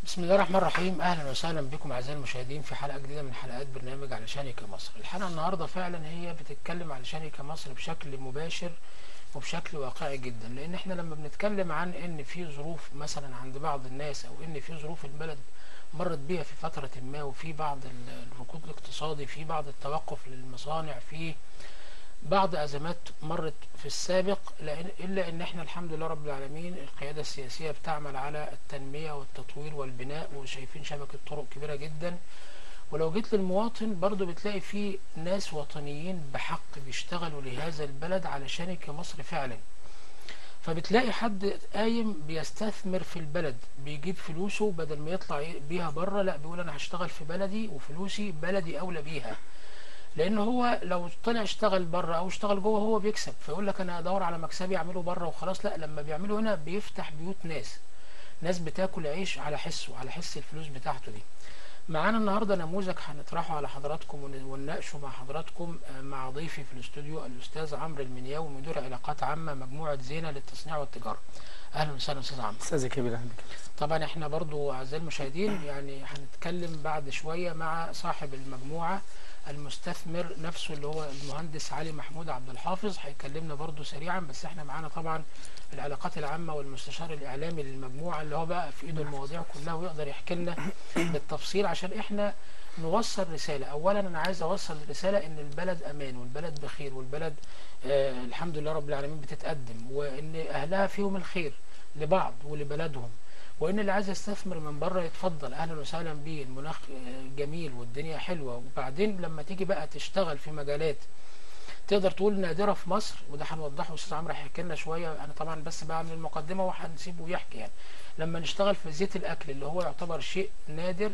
بسم الله الرحمن الرحيم اهلا وسهلا بكم اعزائي المشاهدين في حلقه جديده من حلقات برنامج علشان مصر الحلقه النهارده فعلا هي بتتكلم علشان مصر بشكل مباشر وبشكل واقعي جدا لان احنا لما بنتكلم عن ان في ظروف مثلا عند بعض الناس او ان في ظروف البلد مرت بيها في فتره ما وفي بعض الركود الاقتصادي في بعض التوقف للمصانع في بعض ازمات مرت في السابق الا ان احنا الحمد لله رب العالمين القياده السياسيه بتعمل على التنميه والتطوير والبناء وشايفين شبكه طرق كبيره جدا ولو جيت للمواطن برضو بتلاقي في ناس وطنيين بحق بيشتغلوا لهذا البلد علشان كمصر فعلا فبتلاقي حد قايم بيستثمر في البلد بيجيب فلوسه بدل ما يطلع بيها بره لا بيقول انا هشتغل في بلدي وفلوسي بلدي اولى بيها لان هو لو طلع اشتغل بره او اشتغل جوه هو بيكسب فيقول لك انا ادور على مكسبي اعمله بره وخلاص لا لما بيعمله هنا بيفتح بيوت ناس ناس بتاكل عيش على حسه على حس الفلوس بتاعته دي معانا النهارده نموذج هنطرحه على حضراتكم ونناقشه مع حضراتكم مع ضيفي في الاستوديو الاستاذ عمرو المنياوي مدير علاقات عامه مجموعه زينه للتصنيع والتجاره اهلا وسهلا استاذ عمرو استاذ كبير اهلا بك طبعا احنا برضو اعزائي المشاهدين يعني هنتكلم بعد شويه مع صاحب المجموعه المستثمر نفسه اللي هو المهندس علي محمود عبد الحافظ هيكلمنا برضو سريعا بس احنا معانا طبعا العلاقات العامه والمستشار الاعلامي للمجموعه اللي هو بقى في ايده المواضيع كلها ويقدر يحكي لنا بالتفصيل عشان احنا نوصل رساله اولا انا عايز اوصل رساله ان البلد امان والبلد بخير والبلد آه الحمد لله رب العالمين بتتقدم وان اهلها فيهم الخير لبعض ولبلدهم وان اللي عايز يستثمر من بره يتفضل اهلا وسهلا بيه المناخ جميل والدنيا حلوه وبعدين لما تيجي بقى تشتغل في مجالات تقدر تقول نادره في مصر وده هنوضحه استاذ عمرو هيحكي لنا شويه انا طبعا بس بعمل المقدمه وهنسيبه يحكي يعني لما نشتغل في زيت الاكل اللي هو يعتبر شيء نادر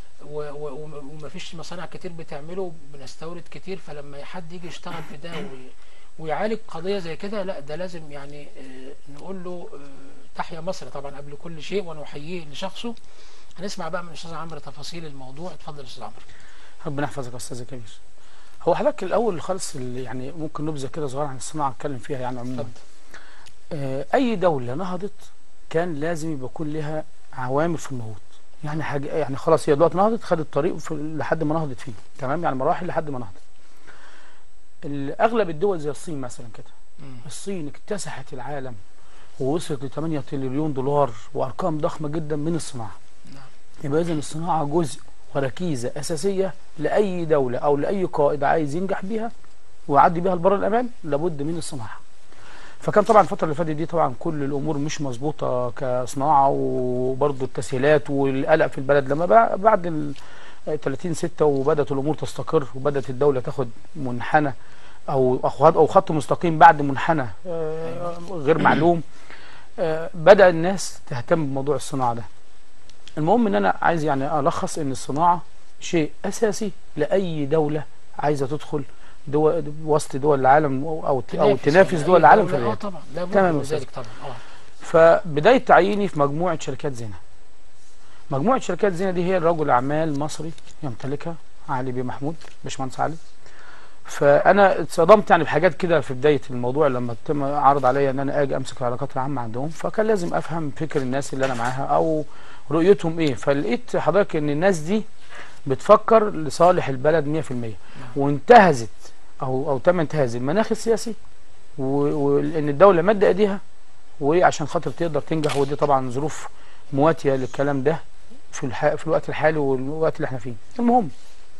ومفيش مصانع كتير بتعمله بنستورد كتير فلما حد يجي يشتغل في ده ويعالج قضيه زي كده لا ده لازم يعني نقول له تحيا مصر طبعا قبل كل شيء ونحييه لشخصه هنسمع بقى من الاستاذ عمرو تفاصيل الموضوع اتفضل استاذ عمرو ربنا يحفظك يا استاذ كبير هو حضرتك الاول خالص يعني ممكن نبذه كده صغيره عن الصناعه اتكلم فيها يعني عموما آه اي دوله نهضت كان لازم يبقى يكون لها عوامل في النهوض يعني حاجه يعني خلاص هي دلوقتي نهضت خدت طريق لحد ما نهضت فيه تمام يعني مراحل لحد ما نهضت اغلب الدول زي الصين مثلا كده الصين اكتسحت العالم ووصلت ل 8 تريليون دولار وارقام ضخمه جدا من الصناعه نعم يبقى اذا الصناعه جزء وركيزه اساسيه لاي دوله او لاي قائد عايز ينجح بيها ويعدي بيها لبر الامان لابد من الصناعه فكان طبعا الفتره اللي فاتت دي طبعا كل الامور مش مظبوطه كصناعه وبرضه التسهيلات والقلق في البلد لما بعد ال 30 6 وبدات الامور تستقر وبدات الدوله تاخد منحنى او او خط مستقيم بعد منحنى غير معلوم بدا الناس تهتم بموضوع الصناعه ده المهم ان انا عايز يعني الخص ان الصناعه شيء اساسي لاي دوله عايزه تدخل دول وسط دول العالم او او تنافس دول العالم في الرياضه طبعا تمام ذلك طبعا اه فبدايه تعييني في مجموعه شركات زينه مجموعه شركات زينه دي هي رجل اعمال مصري يمتلكها علي بيه محمود باشمهندس علي فانا اتصدمت يعني بحاجات كده في بدايه الموضوع لما تم عرض عليا ان انا اجي امسك العلاقات العامه عندهم فكان لازم افهم فكر الناس اللي انا معاها او رؤيتهم ايه فلقيت حضرتك ان الناس دي بتفكر لصالح البلد 100% وانتهزت او او تم انتهاز المناخ السياسي وان الدوله مد ايديها وعشان خاطر تقدر تنجح ودي طبعا ظروف مواتيه للكلام ده في الح... في الوقت الحالي والوقت اللي احنا فيه المهم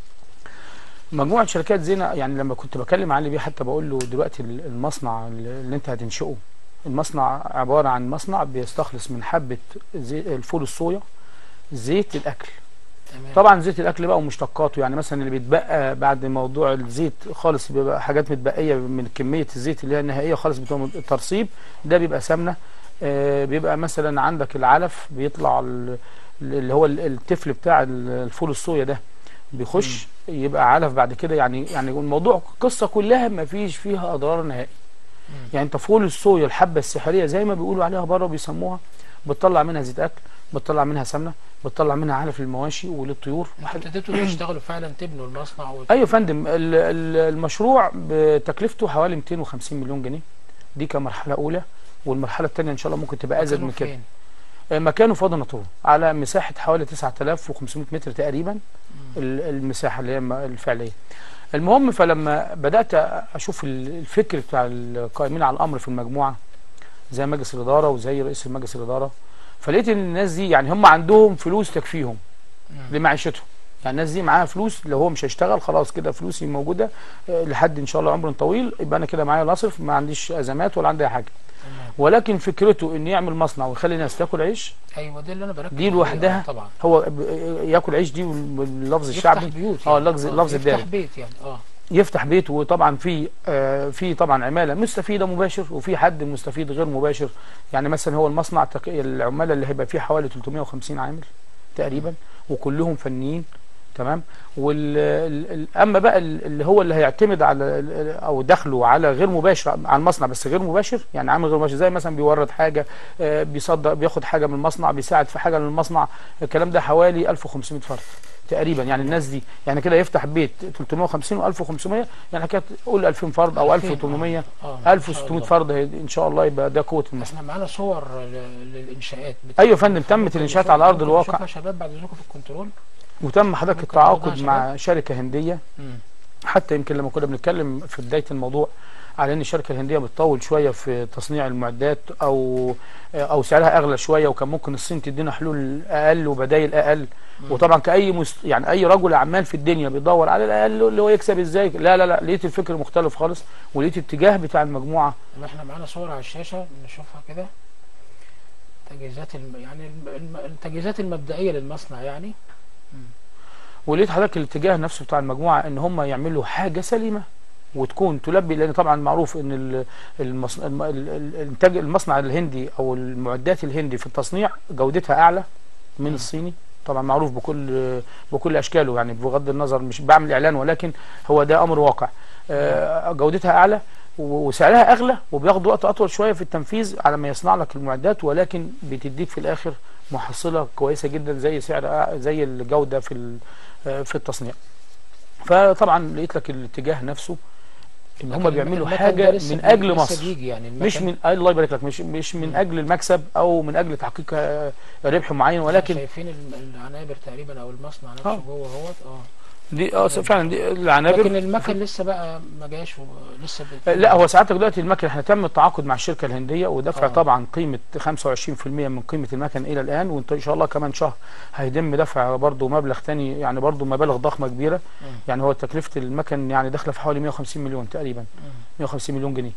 مجموعه شركات زينه يعني لما كنت بكلم علي بيه حتى بقول له دلوقتي المصنع اللي انت هتنشئه المصنع عباره عن مصنع بيستخلص من حبه زي الفول الصويا زيت الاكل تمام طبعا زيت الاكل بقى ومشتقاته يعني مثلا اللي بيتبقى بعد موضوع الزيت خالص بيبقى حاجات متبقيه من كميه الزيت اللي هي النهائيه خالص بتبقى الترصيب ده بيبقى سمنه آه بيبقى مثلا عندك العلف بيطلع اللي هو التفل بتاع الفول الصويا ده بيخش م. يبقى علف بعد كده يعني يعني الموضوع القصه كلها ما فيش فيها اضرار نهائي يعني انت فول الصويا الحبه السحريه زي ما بيقولوا عليها بره بيسموها بتطلع منها زيت اكل بتطلع منها سمنه بتطلع منها علف للمواشي وللطيور ابتديتوا تشتغلوا فعلا تبنوا المصنع ايوه يا فندم المشروع بتكلفته حوالي 250 مليون جنيه دي كمرحله اولى والمرحله الثانيه ان شاء الله ممكن تبقى ازيد من كده آه، مكانه في وادي النطرون على مساحه حوالي 9500 متر تقريبا ال- المساحه اللي هي الم- الفعليه المهم فلما بدات اشوف ال- الفكر بتاع القائمين على الامر في المجموعه زي مجلس الاداره وزي رئيس مجلس الاداره فلقيت ان الناس دي يعني هم عندهم فلوس تكفيهم لمعيشتهم يعني الناس دي معاها فلوس لو هو مش هيشتغل خلاص كده فلوسي موجوده آه، لحد ان شاء الله عمر طويل يبقى انا كده معايا الاصرف ما عنديش ازمات ولا عندي أي حاجه تمام ولكن فكرته ان يعمل مصنع ويخلي الناس تاكل عيش ايوه دي اللي انا بركز دي عليه. لوحدها آه، طبعا هو ب- ياكل عيش دي باللفظ يفتح الشعبي بيوت اه اللفظ اللفظ يفتح الدارج بيت يعني اه يفتح بيت وطبعا في آه في طبعا عماله مستفيده مباشر وفي حد مستفيد غير مباشر يعني مثلا هو المصنع تق- العماله اللي هيبقى فيه حوالي 350 عامل تقريبا وكلهم فنيين تمام وال ال- ال- اما بقى ال- اللي هو اللي هيعتمد على ال- ال- او دخله على غير مباشر على المصنع بس غير مباشر يعني عامل غير مباشر زي مثلا بيورد حاجه آه، بيصدر بياخد حاجه من المصنع بيساعد في حاجه من المصنع الكلام ده حوالي 1500 فرد تقريبا يعني الناس دي يعني كده يفتح بيت 350 و1500 يعني كده قول 2000 فرد او 2000 1800 اه إن شاء 1600 الله. فرد هي- ان شاء الله يبقى ده قوه المصنع احنا معانا صور ل- للانشاءات بت- ايوه يا فندم تمت ممكن الانشاءات نشوف- على ارض ممكن الواقع نشوفها يا شباب بعد اذنكم في الكنترول وتم حضرتك ممكن التعاقد ناخدها يا مع شركه هنديه مم. حتى يمكن لما كنا بنتكلم في بدايه الموضوع على ان الشركه الهنديه بتطول شويه في تصنيع المعدات او او سعرها اغلى شويه وكان ممكن الصين تدينا حلول اقل وبدايل اقل وطبعا كاي مست... يعني اي رجل اعمال في الدنيا بيدور على الاقل اللي هو يكسب ازاي لا لا لا لقيت الفكر مختلف خالص ولقيت اتجاه بتاع المجموعه طب احنا معانا صور على الشاشه نشوفها كده تجهيزات الم... يعني الم... الم... التجهيزات المبدئيه للمصنع يعني ولقيت حضرتك الاتجاه نفسه بتاع المجموعه ان هم يعملوا حاجه سليمه وتكون تلبي لان طبعا معروف ان ال- المص... الم- ال- ال- الانتاج المصنع الهندي او المعدات الهندي في التصنيع جودتها اعلى من مم. الصيني طبعا معروف بكل بكل اشكاله يعني بغض النظر مش بعمل اعلان ولكن هو ده امر واقع آه، جودتها اعلى و- وسعرها اغلى وبياخد وقت اطول شويه في التنفيذ على ما يصنع لك المعدات ولكن بتديك في الاخر محصله كويسه جدا زي سعر أع- زي الجوده في ال- آه، في التصنيع فطبعا لقيت لك الاتجاه نفسه ان هم لكن بيعملوا المكن حاجه ده لسه من بي- اجل لسه مصر بيجي يعني مش المكن- من آه، الله يبارك لك مش مش من مم. اجل المكسب او من اجل تحقيق آه، ربح معين ولكن شايفين الم- العنابر تقريبا او المصنع آه. نفسه جوه اهوت اه دي اه فعلا دي العنابر لكن المكن لسه بقى ما جاش و- لسه بت- لا هو ساعتك دلوقتي المكن احنا تم التعاقد مع الشركه الهنديه ودفع آه. طبعا قيمه 25% من قيمه المكن الى الان وانت ان شاء الله كمان شهر هيتم دفع برضه مبلغ تاني يعني برضه مبالغ ضخمه كبيره مم. يعني هو تكلفه المكن يعني داخله في حوالي 150 مليون تقريبا مم. 150 مليون جنيه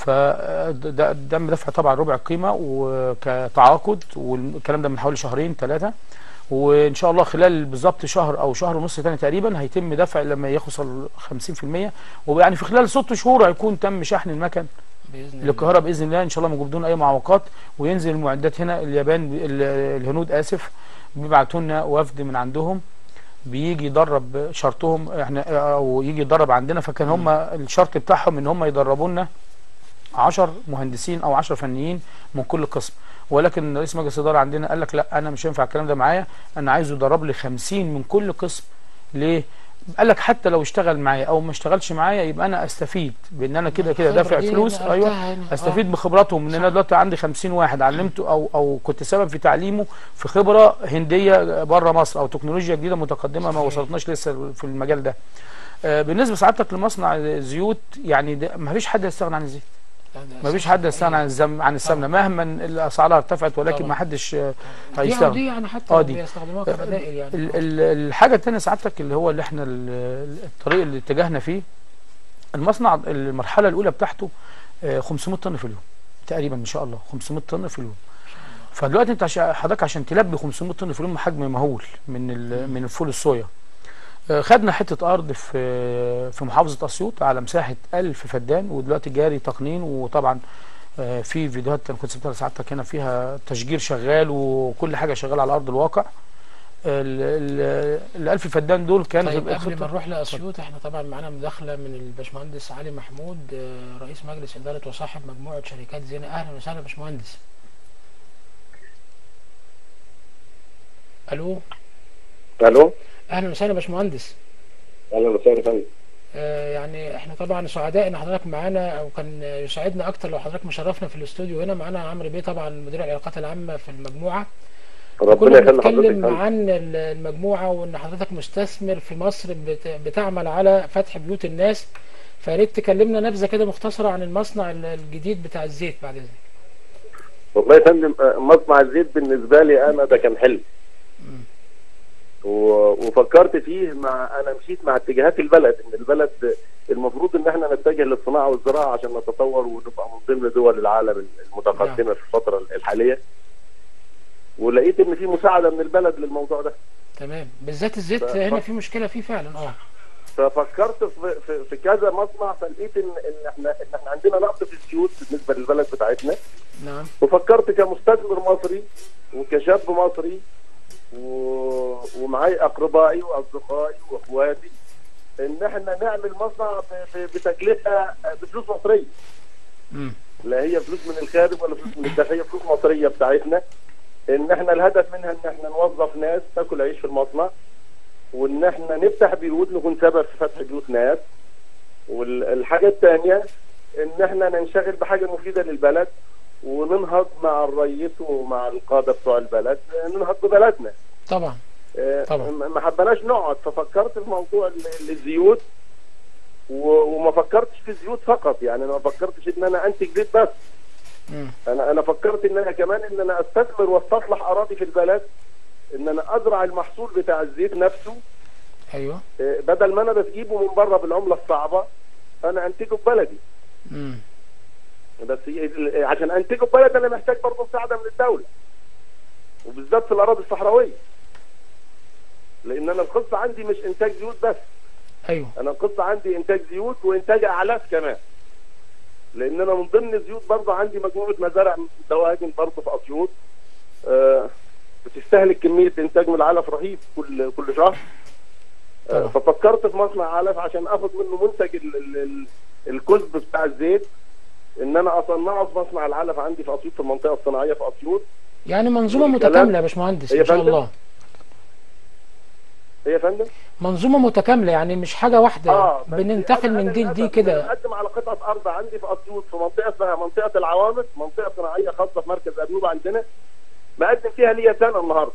فده تم دفع طبعا ربع القيمه وكتعاقد والكلام ده من حوالي شهرين ثلاثه وان شاء الله خلال بالظبط شهر او شهر ونص تاني تقريبا هيتم دفع لما يوصل 50% ويعني في خلال ست شهور هيكون تم شحن المكن باذن الله للقاهره باذن الله ان شاء الله بدون اي معوقات وينزل المعدات هنا اليابان ال- الهنود اسف بيبعتوا لنا وفد من عندهم بيجي يدرب شرطهم احنا او يجي يدرب عندنا فكان هم الشرط بتاعهم ان هم يدربوا لنا 10 مهندسين او 10 فنيين من كل قسم ولكن رئيس مجلس الاداره عندنا قال لك لا انا مش هينفع الكلام ده معايا انا عايزه يدرب لي 50 من كل قسم ليه؟ قال لك حتى لو اشتغل معايا او ما اشتغلش معايا يبقى انا استفيد بان انا كده كده الخبرة دافع دي فلوس أنا ايوه قلتها هنا. استفيد بخبراتهم ان انا دلوقتي عندي 50 واحد علمته او او كنت سبب في تعليمه في خبره هنديه بره مصر او تكنولوجيا جديده متقدمه ما صحيح. وصلتناش لسه في المجال ده آه، بالنسبه سعادتك لمصنع زيوت يعني ده ما فيش حد يستغنى عن الزيت آه. ما فيش حد يستغنى عن الزم عن السمنه مهما الاسعار ارتفعت ولكن طبعا. ما حدش آه، دي هيستغنى دي يعني حتى آه، لو دي. بيستخدموها كبدائل يعني ال- ال- الحاجه الثانيه سعادتك اللي هو اللي احنا ال- الطريق اللي اتجهنا فيه المصنع المرحله الاولى بتاعته آه، 500 طن في اليوم تقريبا ان شاء الله 500 طن في اليوم فدلوقتي انت عشان حضرتك عشان تلبي 500 طن في اليوم حجم مهول من ال- من الفول الصويا آه، خدنا حته ارض في في محافظه اسيوط على مساحه 1000 فدان ودلوقتي جاري تقنين وطبعا آه، في فيديوهات انا كنت سبتها لسعادتك هنا فيها تشجير شغال وكل حاجه شغاله على ارض الواقع ال- ال- الألف فدان دول كان طيب في قبل ما الخطة نروح لاسيوط احنا طبعا معانا مداخله من الباشمهندس علي محمود آه، رئيس مجلس اداره وصاحب مجموعه شركات زينه اهلا وسهلا يا باشمهندس الو الو اهلا وسهلا يا باشمهندس اهلا وسهلا يا فندم آه، يعني احنا طبعا سعداء ان حضرتك معانا وكان يسعدنا اكتر لو حضرتك مشرفنا في الاستوديو هنا معانا عمرو بيه طبعا مدير العلاقات العامه في المجموعه ربنا كنا يخلي بنتكلم حضرتك عن ال- المجموعة وإن حضرتك مستثمر في مصر بت- بتعمل على فتح بيوت الناس فياريت تكلمنا نبذة كده مختصرة عن المصنع ال- الجديد بتاع الزيت بعد إذنك والله يا فندم آه، مصنع الزيت بالنسبه لي انا ده كان حلم و- وفكرت فيه مع انا مشيت مع اتجاهات البلد ان البلد المفروض ان احنا نتجه للصناعه والزراعه عشان نتطور ونبقى من ضمن دول العالم المتقدمه في الفتره الحاليه ولقيت ان في مساعده من البلد للموضوع ده تمام بالذات الزيت ف- هنا ف- في مشكلة فيه فعلا اه ففكرت في, في, في كذا مصنع فلقيت ان ان احنا ان احنا عندنا نقص في الزيوت بالنسبه للبلد بتاعتنا نعم وفكرت كمستثمر مصري وكشاب مصري و... ومعاي اقربائي واصدقائي واخواتي ان احنا نعمل مصنع ب... ب... بتكلفه بفلوس مصريه مم. لا هي فلوس من الخارج ولا فلوس من الداخل هي فلوس مصريه بتاعتنا ان احنا الهدف منها ان احنا نوظف ناس تاكل عيش في المصنع وان احنا نفتح بيوت نكون سبب في فتح بيوت ناس والحاجه الثانيه ان احنا ننشغل بحاجه مفيده للبلد وننهض مع الرئيس ومع القاده بتوع البلد ننهض ببلدنا طبعا آه، طبعا. ما ما حبناش نقعد ففكرت في موضوع ال- الزيوت و- وما فكرتش في الزيوت فقط يعني انا ما فكرتش ان انا انتج زيت بس مم. انا انا فكرت ان انا كمان ان انا استثمر واستصلح اراضي في البلد ان انا ازرع المحصول بتاع الزيت نفسه أيوه آه، بدل ما انا بجيبه من بره بالعمله الصعبه انا انتجه ببلدي مم. بس ي- عشان انتجه ببلد انا محتاج برضه مساعده من الدوله وبالذات في الاراضي الصحراويه لان انا القصه عندي مش انتاج زيوت بس أيوه انا القصه عندي انتاج زيوت وانتاج اعلاف كمان لان انا من ضمن الزيوت برضه عندي مجموعه مزارع دواجن برضه في اسيوط آه بتستهلك كميه انتاج من العلف رهيب كل كل شهر آه طبعا. ففكرت في مصنع علف عشان اخد منه منتج ال ال ال الكذب بتاع الزيت ان انا اصنعه في مصنع العلف عندي في اسيوط في المنطقه الصناعيه في اسيوط يعني منظومة والكلام- متكاملة يا باشمهندس هي إن شاء فندم؟ الله ايه يا فندم؟ منظومة متكاملة يعني مش حاجة واحدة اه بس بننتقل أنا- من أنا دي لدي للأسف كده بقدم على قطعه ارض عندي في اسيوط في منطقه اسمها منطقه العوامس منطقه صناعيه خاصه في مركز ابيوب عندنا مقدم فيها ليا سنه النهارده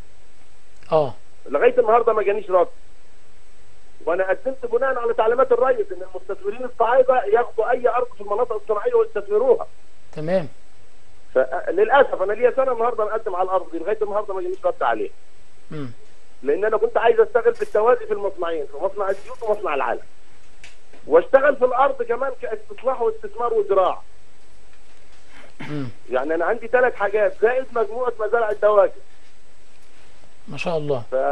اه لغايه النهارده ما جانيش رد وانا قدمت بناء على تعليمات الرئيس ان المستثمرين الصعايده ياخدوا اي ارض في المناطق الصناعيه ويستثمروها تمام فللاسف انا ليا سنه النهارده مقدم على الارض دي لغايه النهارده ما جانيش رد عليه مم. لان انا كنت عايز اشتغل بالتوازي في المصنعين في مصنع الزيوت ومصنع العلف واشتغل في الارض كمان كاستصلاح واستثمار وزراعه مم. يعني انا عندي ثلاث حاجات زائد مجموعه مزارع الدواجن ما شاء الله ف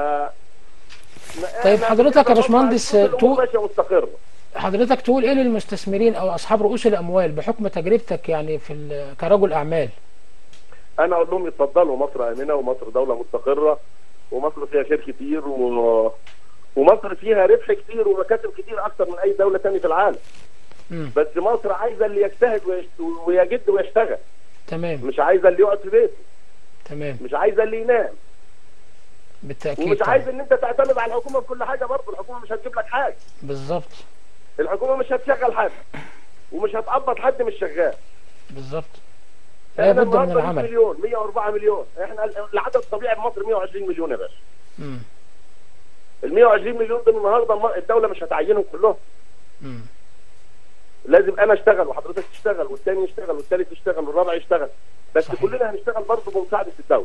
طيب إحنا حضرتك يا بالنسبة باشمهندس للمصنع الزيوت تو- الأمور ماشيه مستقره حضرتك تقول ايه للمستثمرين او اصحاب رؤوس الاموال بحكم تجربتك يعني في ال- كرجل اعمال انا اقول لهم يتفضلوا مصر امنه ومصر دوله مستقره ومصر فيها خير كتير و... ومصر فيها ربح كتير ومكاسب كتير اكتر من اي دوله تانية في العالم مم. بس مصر عايزه اللي يجتهد ويشت... ويجد ويشتغل تمام مش عايزه اللي يقعد في بيته تمام مش عايزه اللي ينام بالتاكيد ومش طبعا. عايز ان انت تعتمد على الحكومه في كل حاجه برضه الحكومه مش هتجيب لك حاجه بالظبط الحكومه مش هتشغل حد ومش هتقبض حد مش شغال بالظبط لا احنا بد من النهارده 100 العمل مليون 104 مليون احنا ال- العدد الطبيعي في مصر 120 مليون يا باشا مم. ال 120 مليون دول النهارده الم- الدوله مش هتعينهم كلهم مم. لازم انا اشتغل وحضرتك تشتغل والتاني يشتغل والتالت يشتغل والرابع يشتغل بس صحيح. كلنا هنشتغل برضه بمساعده الدوله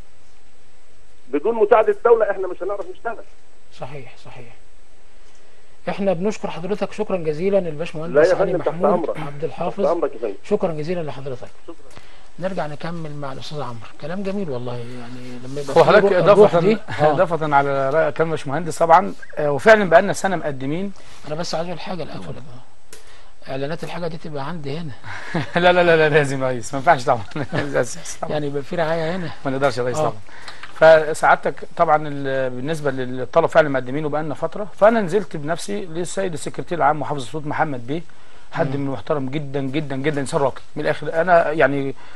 بدون مساعده الدوله احنا مش هنعرف نشتغل صحيح صحيح احنا بنشكر حضرتك شكرا جزيلا لا الباشمهندس يا علي فندم، تحت محمود أمرك. عبد تحت الحافظ امرك يا فندم شكرا جزيلا لحضرتك شكرا نرجع نكمل مع الاستاذ عمرو كلام جميل والله يعني لما يبقى هو في حضرتك رو- الروح اضافه دي آه. اضافه على رأي كلام باشمهندس طبعا آه، وفعلا بقى لنا سنه مقدمين انا بس عايز اقول حاجه الاول اعلانات الحاجه دي تبقى عندي هنا لا لا لا لا لازم يا ريس ما ينفعش طبعا لازم طبعا. يعني يبقى في رعايه هنا ما نقدرش يا ريس آه. طبعا فسعادتك طبعا ال- بالنسبه للطلب فعلا مقدمينه بقى لنا فتره فانا نزلت بنفسي للسيد السكرتير العام محافظ الصوت محمد بيه حد من محترم جدا جدا جدا انسان راقي من الاخر انا يعني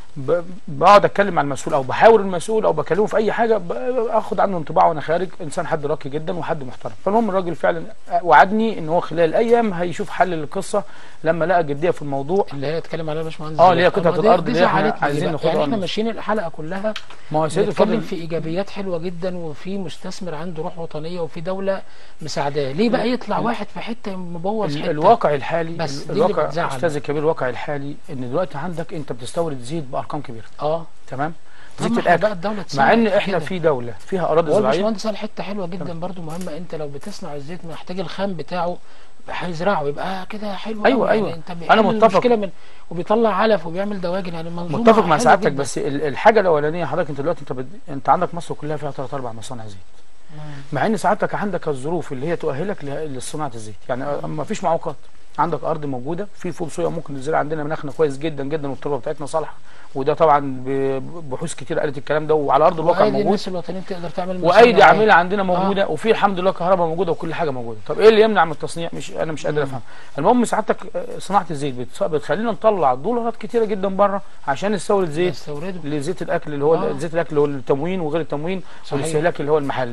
ب- بقعد اتكلم مع المسؤول او بحاور المسؤول او بكلمه في اي حاجه ب- اخد عنه انطباع وانا خارج انسان حد راقي جدا وحد محترم فالمهم الراجل فعلا وعدني ان هو خلال ايام هيشوف حل للقصه لما لقى جديه في الموضوع اللي هي اتكلم عليها باشمهندس اه، اللي هي طب قطعة ما دي- الأرض دي اللي احنا زعلتني عايزين بقى. ناخدها يعني احنا عنه. ماشيين الحلقه كلها ما هو يا سيدي بنتكلم الفاضل في ايجابيات حلوه جدا وفي مستثمر عنده روح وطنيه وفي دوله مساعداه ليه بقى يطلع واحد في حته مبوظ ال- حته الواقع الحالي بس دي اللي الواقع بتزعل. استاذ الكبير الواقع الحالي ان دلوقتي عندك انت بتستورد زيت بارقام كبيره اه تمام طب زيت ما احنا الاكل بقى الدوله مع تساعد ان احنا كده. في دوله فيها اراضي هو زراعيه الباشمهندس قال حته حلوه جدا برضو مهمه انت لو بتصنع الزيت محتاج الخام بتاعه هيزرعه يبقى كده حلو أيوة، أوي. أيوة. يعني انت أنا بيحل متفق. المشكله من وبيطلع علف وبيعمل دواجن يعني منظومه متفق مع حلوة سعادتك جدا. بس ال- الحاجه الاولانيه حضرتك انت دلوقتي انت بد... انت عندك مصر كلها فيها ثلاث اربع مصانع زيت مم. مع ان سعادتك عندك الظروف اللي هي تؤهلك له- لصناعه الزيت يعني ما فيش معوقات عندك ارض موجوده في فول صويا ممكن تزرع عندنا مناخنا كويس جدا جدا والتربه بتاعتنا صالحه وده طبعا ب- بحوث كتير قالت الكلام ده وعلى ارض الواقع وايدي موجود الناس الوطنيين تقدر تعمل وايدي مصانع. عامله عندنا موجوده وفي الحمد لله كهرباء موجوده وكل حاجه موجوده طب ايه اللي يمنع من التصنيع مش انا مش قادر مم. افهم المهم سعادتك آه، صناعه الزيت بتص- بتخلينا نطلع دولارات كتيره جدا بره عشان نستورد زيت يستوردوا لزيت الاكل اللي هو آه. زيت الاكل اللي هو التموين وغير التموين صحيح. والاستهلاك اللي هو المحلي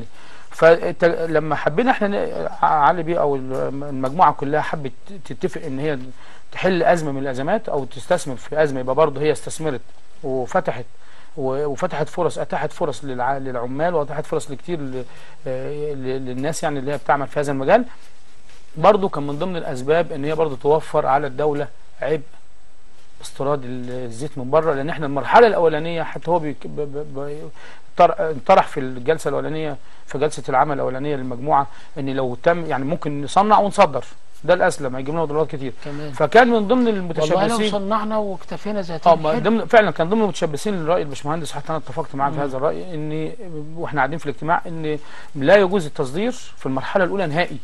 فلما حبينا احنا ن- علي بيه او المجموعه كلها حبت تتفق ان هي تحل ازمه من الازمات او تستثمر في ازمه يبقى برضه هي استثمرت وفتحت و- وفتحت فرص اتاحت فرص للع- للعمال واتاحت فرص لكتير ل- آه، ل- للناس يعني اللي هي بتعمل في هذا المجال برضه كان من ضمن الاسباب ان هي برضه توفر على الدوله عبء استيراد الزيت من بره لان احنا المرحله الاولانيه حتى هو بيك- ب- ب- ب- طر- انطرح في الجلسه الاولانيه في جلسه العمل الاولانيه للمجموعه ان لو تم يعني ممكن نصنع ونصدر ده الاسلم هيجيب لنا دولارات كتير كمان فكان من ضمن والله لو المتشبثين صنعنا واكتفينا ذاتيا اه ما حلو. ضمن فعلا كان ضمن المتشبثين للراي الباشمهندس حتى انا اتفقت معاه في مم. هذا الراي ان واحنا قاعدين في الاجتماع ان لا يجوز التصدير في المرحله الاولى نهائي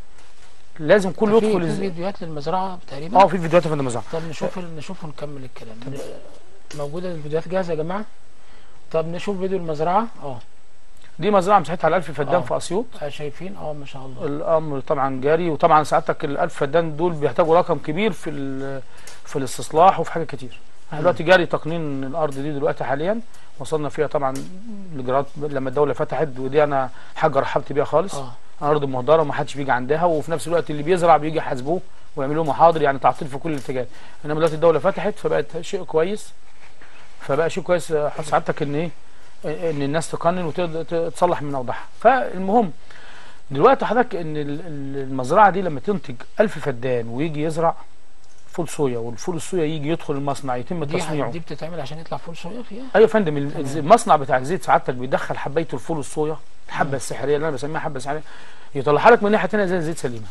لازم كله في يدخل في الز- فيديوهات للمزرعه تقريبا اه في فيديوهات يا فندم مزرعه طب نشوف نشوف ونكمل الكلام موجوده الفيديوهات جاهزه يا جماعه طب نشوف فيديو المزرعه اه دي مزرعه مساحتها على 1000 فدان آه. في اسيوط آه، شايفين اه ما شاء الله الامر طبعا جاري وطبعا سعادتك ال 1000 فدان دول بيحتاجوا رقم كبير في ال- في الاستصلاح وفي حاجات كتير احنا دلوقتي جاري تقنين الارض دي دلوقتي حاليا وصلنا فيها طبعا الاجراءات لما الدوله فتحت ودي انا حاجه رحبت بيها خالص اه ارض مهدره وما حدش بيجي عندها وفي نفس الوقت اللي بيزرع بيجي يحاسبوه ويعملوا محاضر يعني تعطيل في كل الاتجاهات انما دلوقتي الدوله فتحت فبقت شيء كويس فبقى شيء كويس آه، سعادتك ان ايه ان الناس تقنن وتصلح من اوضاعها فالمهم دلوقتي حضرتك ان ال- ال- المزرعه دي لما تنتج ألف فدان ويجي يزرع فول صويا والفول الصويا يجي يدخل المصنع يتم دي تصنيعه دي بتتعمل عشان يطلع فول صويا فيها ايوه يا فندم ال- تمام. المصنع بتاع الزيت سعادتك بيدخل حبايه الفول الصويا الحبه السحريه اللي انا بسميها حبه سحريه يطلعها لك من ناحيه ثانيه زي الزيت سليمه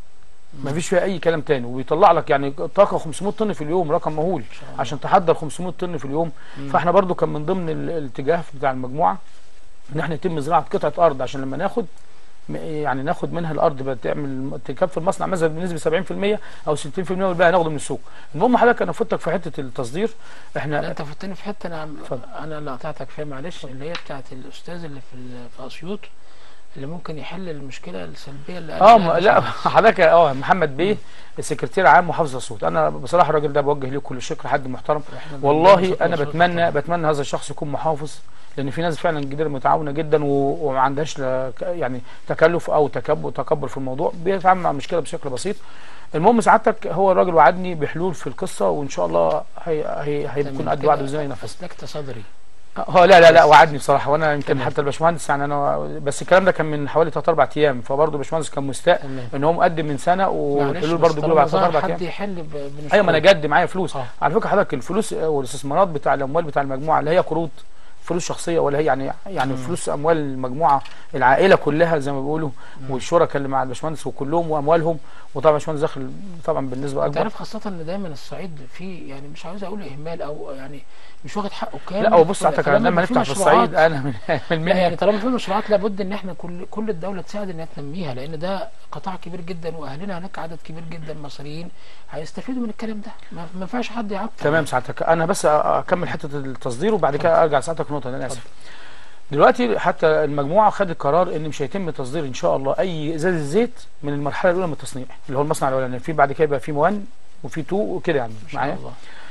ما فيش فيها اي كلام تاني وبيطلع لك يعني طاقه 500 طن في اليوم رقم مهول إن شاء الله. عشان تحضر 500 طن في اليوم مم. فاحنا برضو كان من ضمن ال- الاتجاه بتاع المجموعه ان احنا يتم زراعه قطعه ارض عشان لما ناخد م- يعني ناخد منها الارض بتعمل تكفي المصنع مثلا بنسبه 70% او 60% والباقي هناخده من السوق المهم حضرتك انا فدتك في حته التصدير لا احنا انت فتني في حته انا اتفضل. انا اللي قطعتك فيها معلش اللي هي بتاعت الاستاذ اللي في ال- في اسيوط اللي ممكن يحل المشكله السلبيه اللي اه قالها ما لا الباشمهندس. حضرتك اه محمد بيه السكرتير عام محافظه اسيوط انا بصراحه الراجل ده بوجه له كل الشكر حد محترم إحنا والله بنشكر انا أسيوط بتمنى طبعاً. بتمنى هذا الشخص يكون محافظ لان في ناس فعلا كتير متعاونه جدا و- وما عندهاش لا ك- يعني تكلف او تكبر تكبر في الموضوع بيتعامل مع المشكله بشكل بسيط المهم سعادتك هو الراجل وعدني بحلول في القصه وان شاء الله هي هي هيكون تمام قد كده وعده ازاي ينفذ اسلكت صدري اه لا لا لا وعدني بصراحه وانا يمكن تمام. حتى الباشمهندس يعني انا بس الكلام ده كان من حوالي 3 4 ايام فبرضه الباشمهندس كان مستاء تمام ان هو مقدم من سنه معلش والحلول بس برضه بيقولوا بعد 3 طالما 4 ظهر ايام حد يحل ب- بنشكره. ايوه ما انا جد معايا فلوس اه على فكره حضرتك الفلوس والاستثمارات بتاع الاموال بتاع المجموعه اللي هي قروض فلوس شخصيه ولا هي يعني يعني مم. فلوس اموال المجموعه العائله كلها زي ما بيقولوا مم. والشركاء اللي مع الباشمهندس وكلهم واموالهم وطبعا الباشمهندس داخل طبعا بالنسبه انت اكبر عارف خاصة ان دايما الصعيد فيه يعني مش عاوز اقول اهمال او يعني مش واخد حقه كامل لا هو بص حضرتك فلما لما يبقى في نفتح في مشروعات- الصعيد انا من من لا المنيا يعني طالما في مشروعات لابد ان احنا كل كل الدوله تساعد انها تنميها لان ده قطاع كبير جدا واهلنا هناك عدد كبير جدا مصريين هيستفيدوا من الكلام ده ما ما ينفعش حد يعطل تمام ساعتك انا بس أ- اكمل حته التصدير وبعد كده ارجع ساعتك نقطه انا اسف دلوقتي حتى المجموعه خدت قرار ان مش هيتم تصدير ان شاء الله اي ازاز زيت من المرحله الاولى من التصنيع اللي هو المصنع الاولاني في بعد كده يبقى في 1 وفي 2 وكده يعني ان شاء معايا الله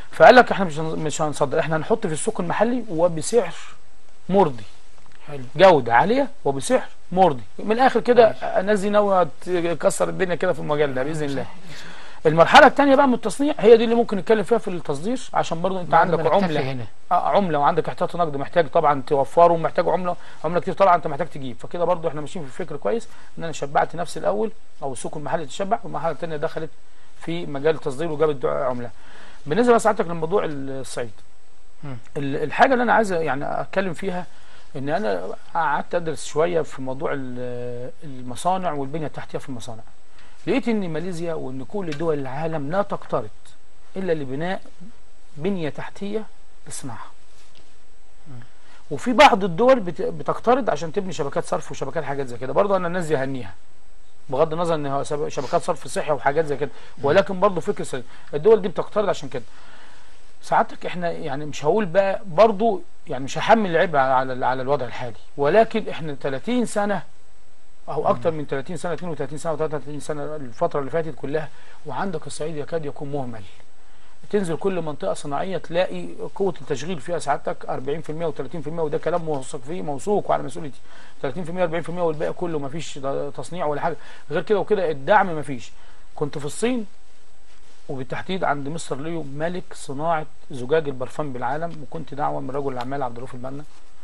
فقال لك احنا مش هن- مش هنصدر احنا هنحط في السوق المحلي وبسعر مرضي حلو جودة عالية وبسعر مرضي من الآخر كده الناس دي ناوية تكسر الدنيا كده في المجال ده بإذن الله المرحلة الثانية بقى من التصنيع هي دي اللي ممكن نتكلم فيها في التصدير عشان برضو انت بعد ما عندك نكتفي عملة هنا آه، عملة وعندك احتياطي نقد محتاج طبعا توفره ومحتاج عملة عملة كتير طبعا انت محتاج تجيب فكده برضو احنا ماشيين في فكر كويس ان انا شبعت نفسي الاول او السوق المحلي تشبع والمرحلة الثانية دخلت في مجال التصدير وجابت عملة بالنسبة لسعادتك لموضوع الصعيد مم. ال- الحاجة اللي انا عايز يعني اتكلم فيها ان انا قعدت ادرس شوية في موضوع ال- المصانع والبنية التحتية في المصانع لقيت ان ماليزيا وان كل دول العالم لا تقترض الا لبناء بنية تحتية للصناعة وفي بعض الدول بت- بتقترض عشان تبني شبكات صرف وشبكات حاجات زي كده برضه انا الناس دي هنيها بغض النظر ان هو سب- شبكات صرف صحي وحاجات زي كده ولكن برضه فكر سليم الدول دي بتقترض عشان كده سعادتك احنا يعني مش هقول بقى برضه يعني مش هحمل العبء على على الوضع الحالي ولكن احنا 30 سنه او اكتر من 30 سنه 32 سنه و33 سنه الفتره اللي فاتت كلها وعندك الصعيد يكاد يكون مهمل تنزل كل منطقه صناعيه تلاقي قوه التشغيل فيها سعادتك 40% و30% وده كلام موثق فيه موثوق وعلى مسؤوليتي 30% 40% والباقي كله ما فيش تصنيع ولا حاجه غير كده وكده الدعم ما فيش كنت في الصين وبالتحديد عند مستر ليو ملك صناعه زجاج البرفان بالعالم وكنت دعوه من رجل الاعمال عبد الرؤوف البنا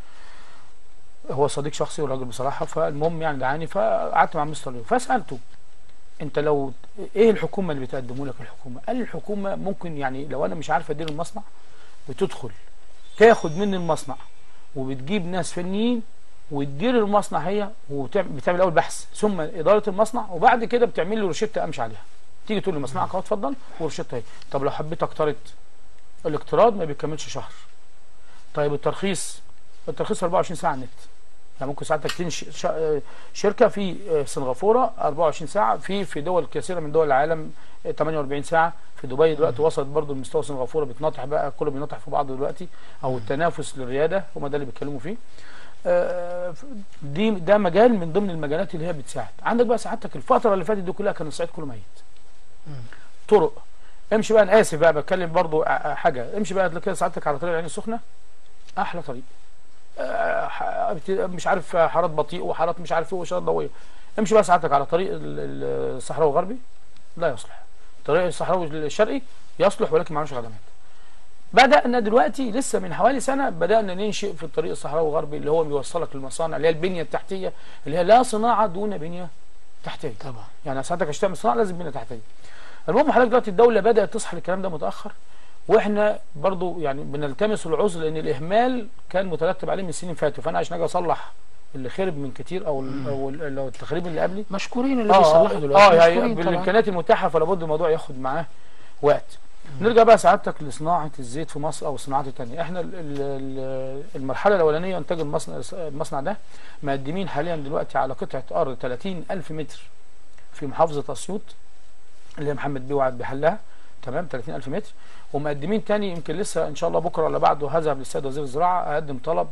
هو صديق شخصي والراجل بصراحه فالمهم يعني دعاني فقعدت مع مستر ليو فسالته انت لو ايه الحكومه اللي بتقدمه لك الحكومه قال لي الحكومه ممكن يعني لو انا مش عارف ادير المصنع بتدخل تاخد مني المصنع وبتجيب ناس فنيين وتدير المصنع هي وبتعمل اول بحث ثم اداره المصنع وبعد كده بتعمل لي روشته امشي عليها تيجي تقول لي مصنعك اهو اتفضل وروشته اهي طب لو حبيت اقترض الاقتراض ما بيكملش شهر طيب الترخيص الترخيص 24 ساعه على النت يعني ممكن ساعتك تنشئ ش- شركه في سنغافوره 24 ساعه في في دول كثيره من دول العالم 48 ساعه في دبي دلوقتي وصلت برضو لمستوى سنغافوره بتناطح بقى كله بيناطح في بعضه دلوقتي او التنافس للرياده هم ده اللي بيتكلموا فيه آه، دي ده مجال من ضمن المجالات اللي هي بتساعد عندك بقى سعادتك الفتره اللي فاتت دي كلها كان الصعيد كله ميت طرق امشي بقى انا اسف بقى بتكلم برضو ع- حاجه امشي بقى كده سعادتك على طريق العين السخنه احلى طريق آه، ح- بت- مش عارف حارات بطيء وحارات مش عارف ايه واشارات ضوئيه امشي بقى سعادتك على طريق ال- ال- الصحراوي الغربي لا يصلح طريق الصحراوي الشرقي يصلح ولكن معلوش خدمات بدأنا دلوقتي لسه من حوالي سنة بدأنا ننشئ في الطريق الصحراوي الغربي اللي هو بيوصلك للمصانع اللي هي البنية التحتية اللي هي لا صناعة دون بنية تحتية طبعا يعني ساعتك عشان تعمل صناعة لازم بنية تحتية المهم حضرتك دلوقتي الدولة بدأت تصحى للكلام ده متأخر واحنا برضو يعني بنلتمس العذر لان الاهمال كان مترتب عليه من سنين فاتوا فانا عشان اجي اصلح اللي خرب من كتير او ال- او ال- لو التخريب اللي قبلي مشكورين اللي اه بيصلحوا اه دلوقتي يعني مشكورين طبعا بالامكانيات المتاحه فلا بد الموضوع ياخد معاه وقت نرجع بقى سعادتك لصناعه الزيت في مصر او الصناعات الثانيه احنا ال- ال- ال- المرحله الاولانيه انتاج المصنع المصنع ده مقدمين حاليا دلوقتي على قطعه ارض 30 الف متر في محافظه اسيوط اللي هي محمد بيه وعد بحلها تمام 30 الف متر ومقدمين تاني يمكن لسه ان شاء الله بكره ولا بعده هذهب للسيد وزير الزراعه اقدم طلب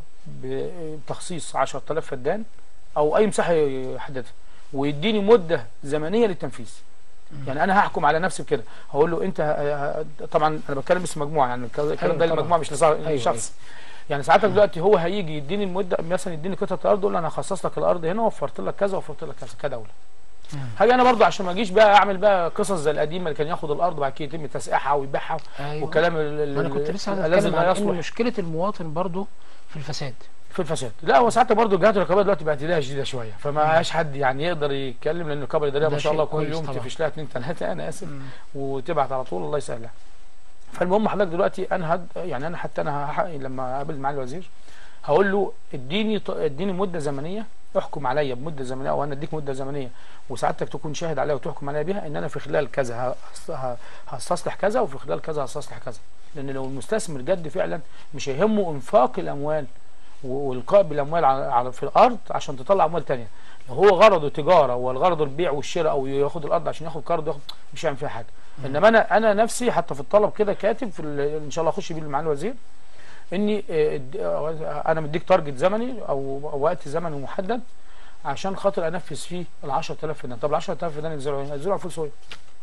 بتخصيص 10000 فدان او اي مساحه يحددها ويديني مده زمنيه للتنفيذ يعني انا هحكم على نفسي بكده هقول له انت ه- ه- طبعا انا بتكلم باسم مجموعه يعني الكلام أيوة ده طبعا. للمجموعه مش لص- أيوة. لشخص يعني ساعتك دلوقتي هو هيجي يديني المده مثلا يديني قطعه الارض يقول لي انا هخصص لك الارض هنا وفرت لك كذا وفرت لك كذا كدوله مم. حاجه انا برضو عشان ما اجيش بقى اعمل بقى قصص زي القديمه اللي كان ياخد الارض وبعد كده يتم تسقيحها ويبيعها ايوه وكلام ال- ما انا ال- كنت لسه عايز الذي اتكلم لا عن ان يصلح مشكله المواطن برضو في الفساد في الفساد لا هو ساعتها برضو الجهات الرقابيه دلوقتي بقت ايديها شديده شويه فما عادش حد يعني يقدر يتكلم لان الرقابه الاداريه ده ما شاء شيء الله كل كويس يوم طبعا. تفش لها اثنين ثلاثه انا اسف مم. وتبعت على طول الله يسهلها فالمهم حضرتك دلوقتي انا هد يعني انا حتى انا هحق لما اقابل معالي الوزير هقول له اديني ط- اديني مده زمنيه احكم عليا بمده زمنيه او انا اديك مده زمنيه وسعادتك تكون شاهد عليها وتحكم عليا بيها ان انا في خلال كذا هس- ه- هستصلح كذا وفي خلال كذا هستصلح كذا لان لو المستثمر جد فعلا مش هيهمه انفاق الاموال و- والقاء بالاموال على على- في الارض عشان تطلع اموال تانية لو هو غرضه تجاره والغرضه البيع والشراء او ياخد الارض عشان ياخد قرض ياخد مش هيعمل فيها حاجه انما انا انا نفسي حتى في الطلب كده كاتب في ال- ان شاء الله اخش بيه مع الوزير اني آه، اد- آه، انا مديك تارجت زمني او أو وقت زمني محدد عشان خاطر انفذ فيه ال 10000 فدان طب ال 10000 فدان ينزلوا ايه؟ ينزلوا على فول صويا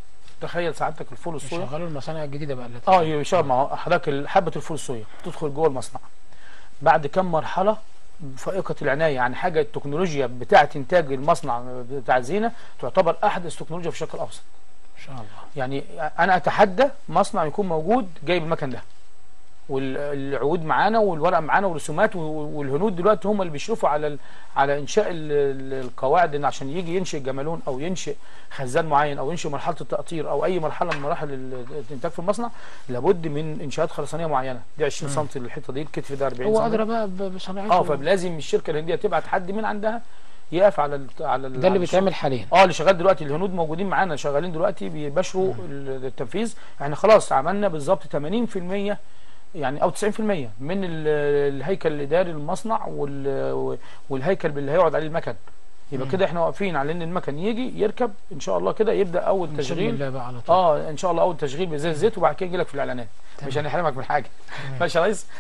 تخيل سعادتك الفول الصويا شغلوا المصانع الجديده بقى اللي اه يشتغل مع حضرتك ال- حبه الفول الصويا تدخل جوه المصنع بعد كم مرحله فائقه العنايه يعني حاجه التكنولوجيا بتاعه انتاج المصنع بتاع الزينه تعتبر احدث تكنولوجيا في الشرق الاوسط ان شاء الله يعني انا اتحدى مصنع يكون موجود جايب المكن ده والعقود معانا والورق معانا والرسومات والهنود دلوقتي هم اللي بيشرفوا على ال- على انشاء ال- ال- القواعد ان عشان يجي ينشئ جمالون او ينشئ خزان معين او ينشئ مرحله التقطير او اي مرحله من مراحل ال- الانتاج في المصنع لابد من انشاءات خرسانيه معينه دي 20 سم الحته دي الكتف ده 40 هو سم ادرى بقى ب- بصناعته اه فلازم الشركه الهنديه تبعت حد من عندها يقف على ال على ال ده اللي على بيتعمل حاليا اه اللي شغال دلوقتي الهنود موجودين معانا شغالين دلوقتي بيباشروا ال- التنفيذ احنا خلاص عملنا بالظبط 80% يعني او 90% من ال- الهيكل الاداري للمصنع وال- والهيكل اللي هيقعد عليه المكن يبقى مم. كده احنا واقفين على ان المكن يجي يركب ان شاء الله كده يبدا اول بسم تشغيل الله بقى على طول اه ان شاء الله اول تشغيل بزيت الزيت وبعد كده يجي لك في الاعلانات تمام. مش هنحرمك من حاجه تمام. ماشي يا ريس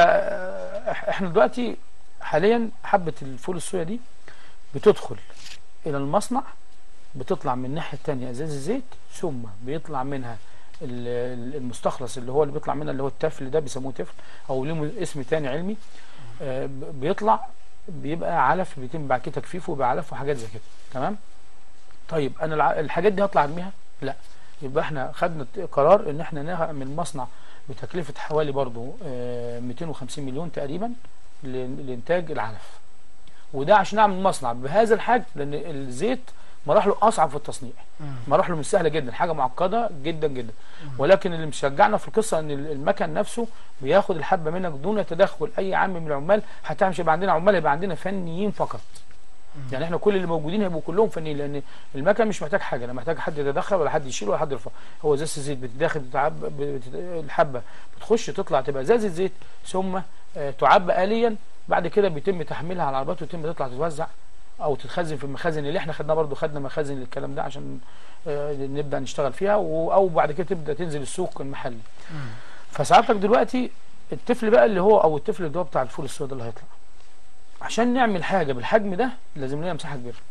فاحنا دلوقتي حاليا حبه الفول الصويا دي بتدخل الى المصنع بتطلع من الناحيه الثانيه ازاز الزيت ثم بيطلع منها ال- ال- المستخلص اللي هو اللي بيطلع منها اللي هو التفل ده بيسموه تفل او ليه اسم تاني علمي آه، ب- بيطلع بيبقى علف بيتم بعد كده تجفيفه ويبقى علف وحاجات زي كده تمام طيب انا الع- الحاجات دي هطلع ارميها لا يبقى احنا خدنا قرار ان احنا نعمل مصنع بتكلفه حوالي برضو آه، 250 مليون تقريبا ل- لانتاج العلف وده عشان اعمل مصنع بهذا الحجم لان الزيت مراحله اصعب في التصنيع مم. مراحله مش سهله جدا حاجه معقده جدا جدا ولكن اللي مشجعنا في القصه ان ال- المكن نفسه بياخد الحبه منك دون تدخل اي عامل من العمال حتى مش هيبقى عندنا عمال هيبقى عندنا فنيين فقط يعني احنا كل اللي موجودين هيبقوا كلهم فنيين لان المكن مش محتاج حاجه لا محتاج حد يتدخل ولا حد يشيل ولا حد يرفع هو ازازه الزيت بتداخل بتتعب بت- الحبه بتخش تطلع تبقى ازازه زيت ثم آه، تعبى اليا بعد كده بيتم تحميلها على العربيات ويتم تطلع تتوزع او تتخزن في المخازن اللي احنا خدناها برضو خدنا مخازن للكلام ده عشان آه، نبدا نشتغل فيها و- او بعد كده تبدا تنزل السوق المحلي مم. فساعتك دلوقتي الطفل بقى اللي هو او الطفل اللي هو بتاع الفول السوداء اللي هيطلع عشان نعمل حاجه بالحجم ده لازم لنا مساحه كبيره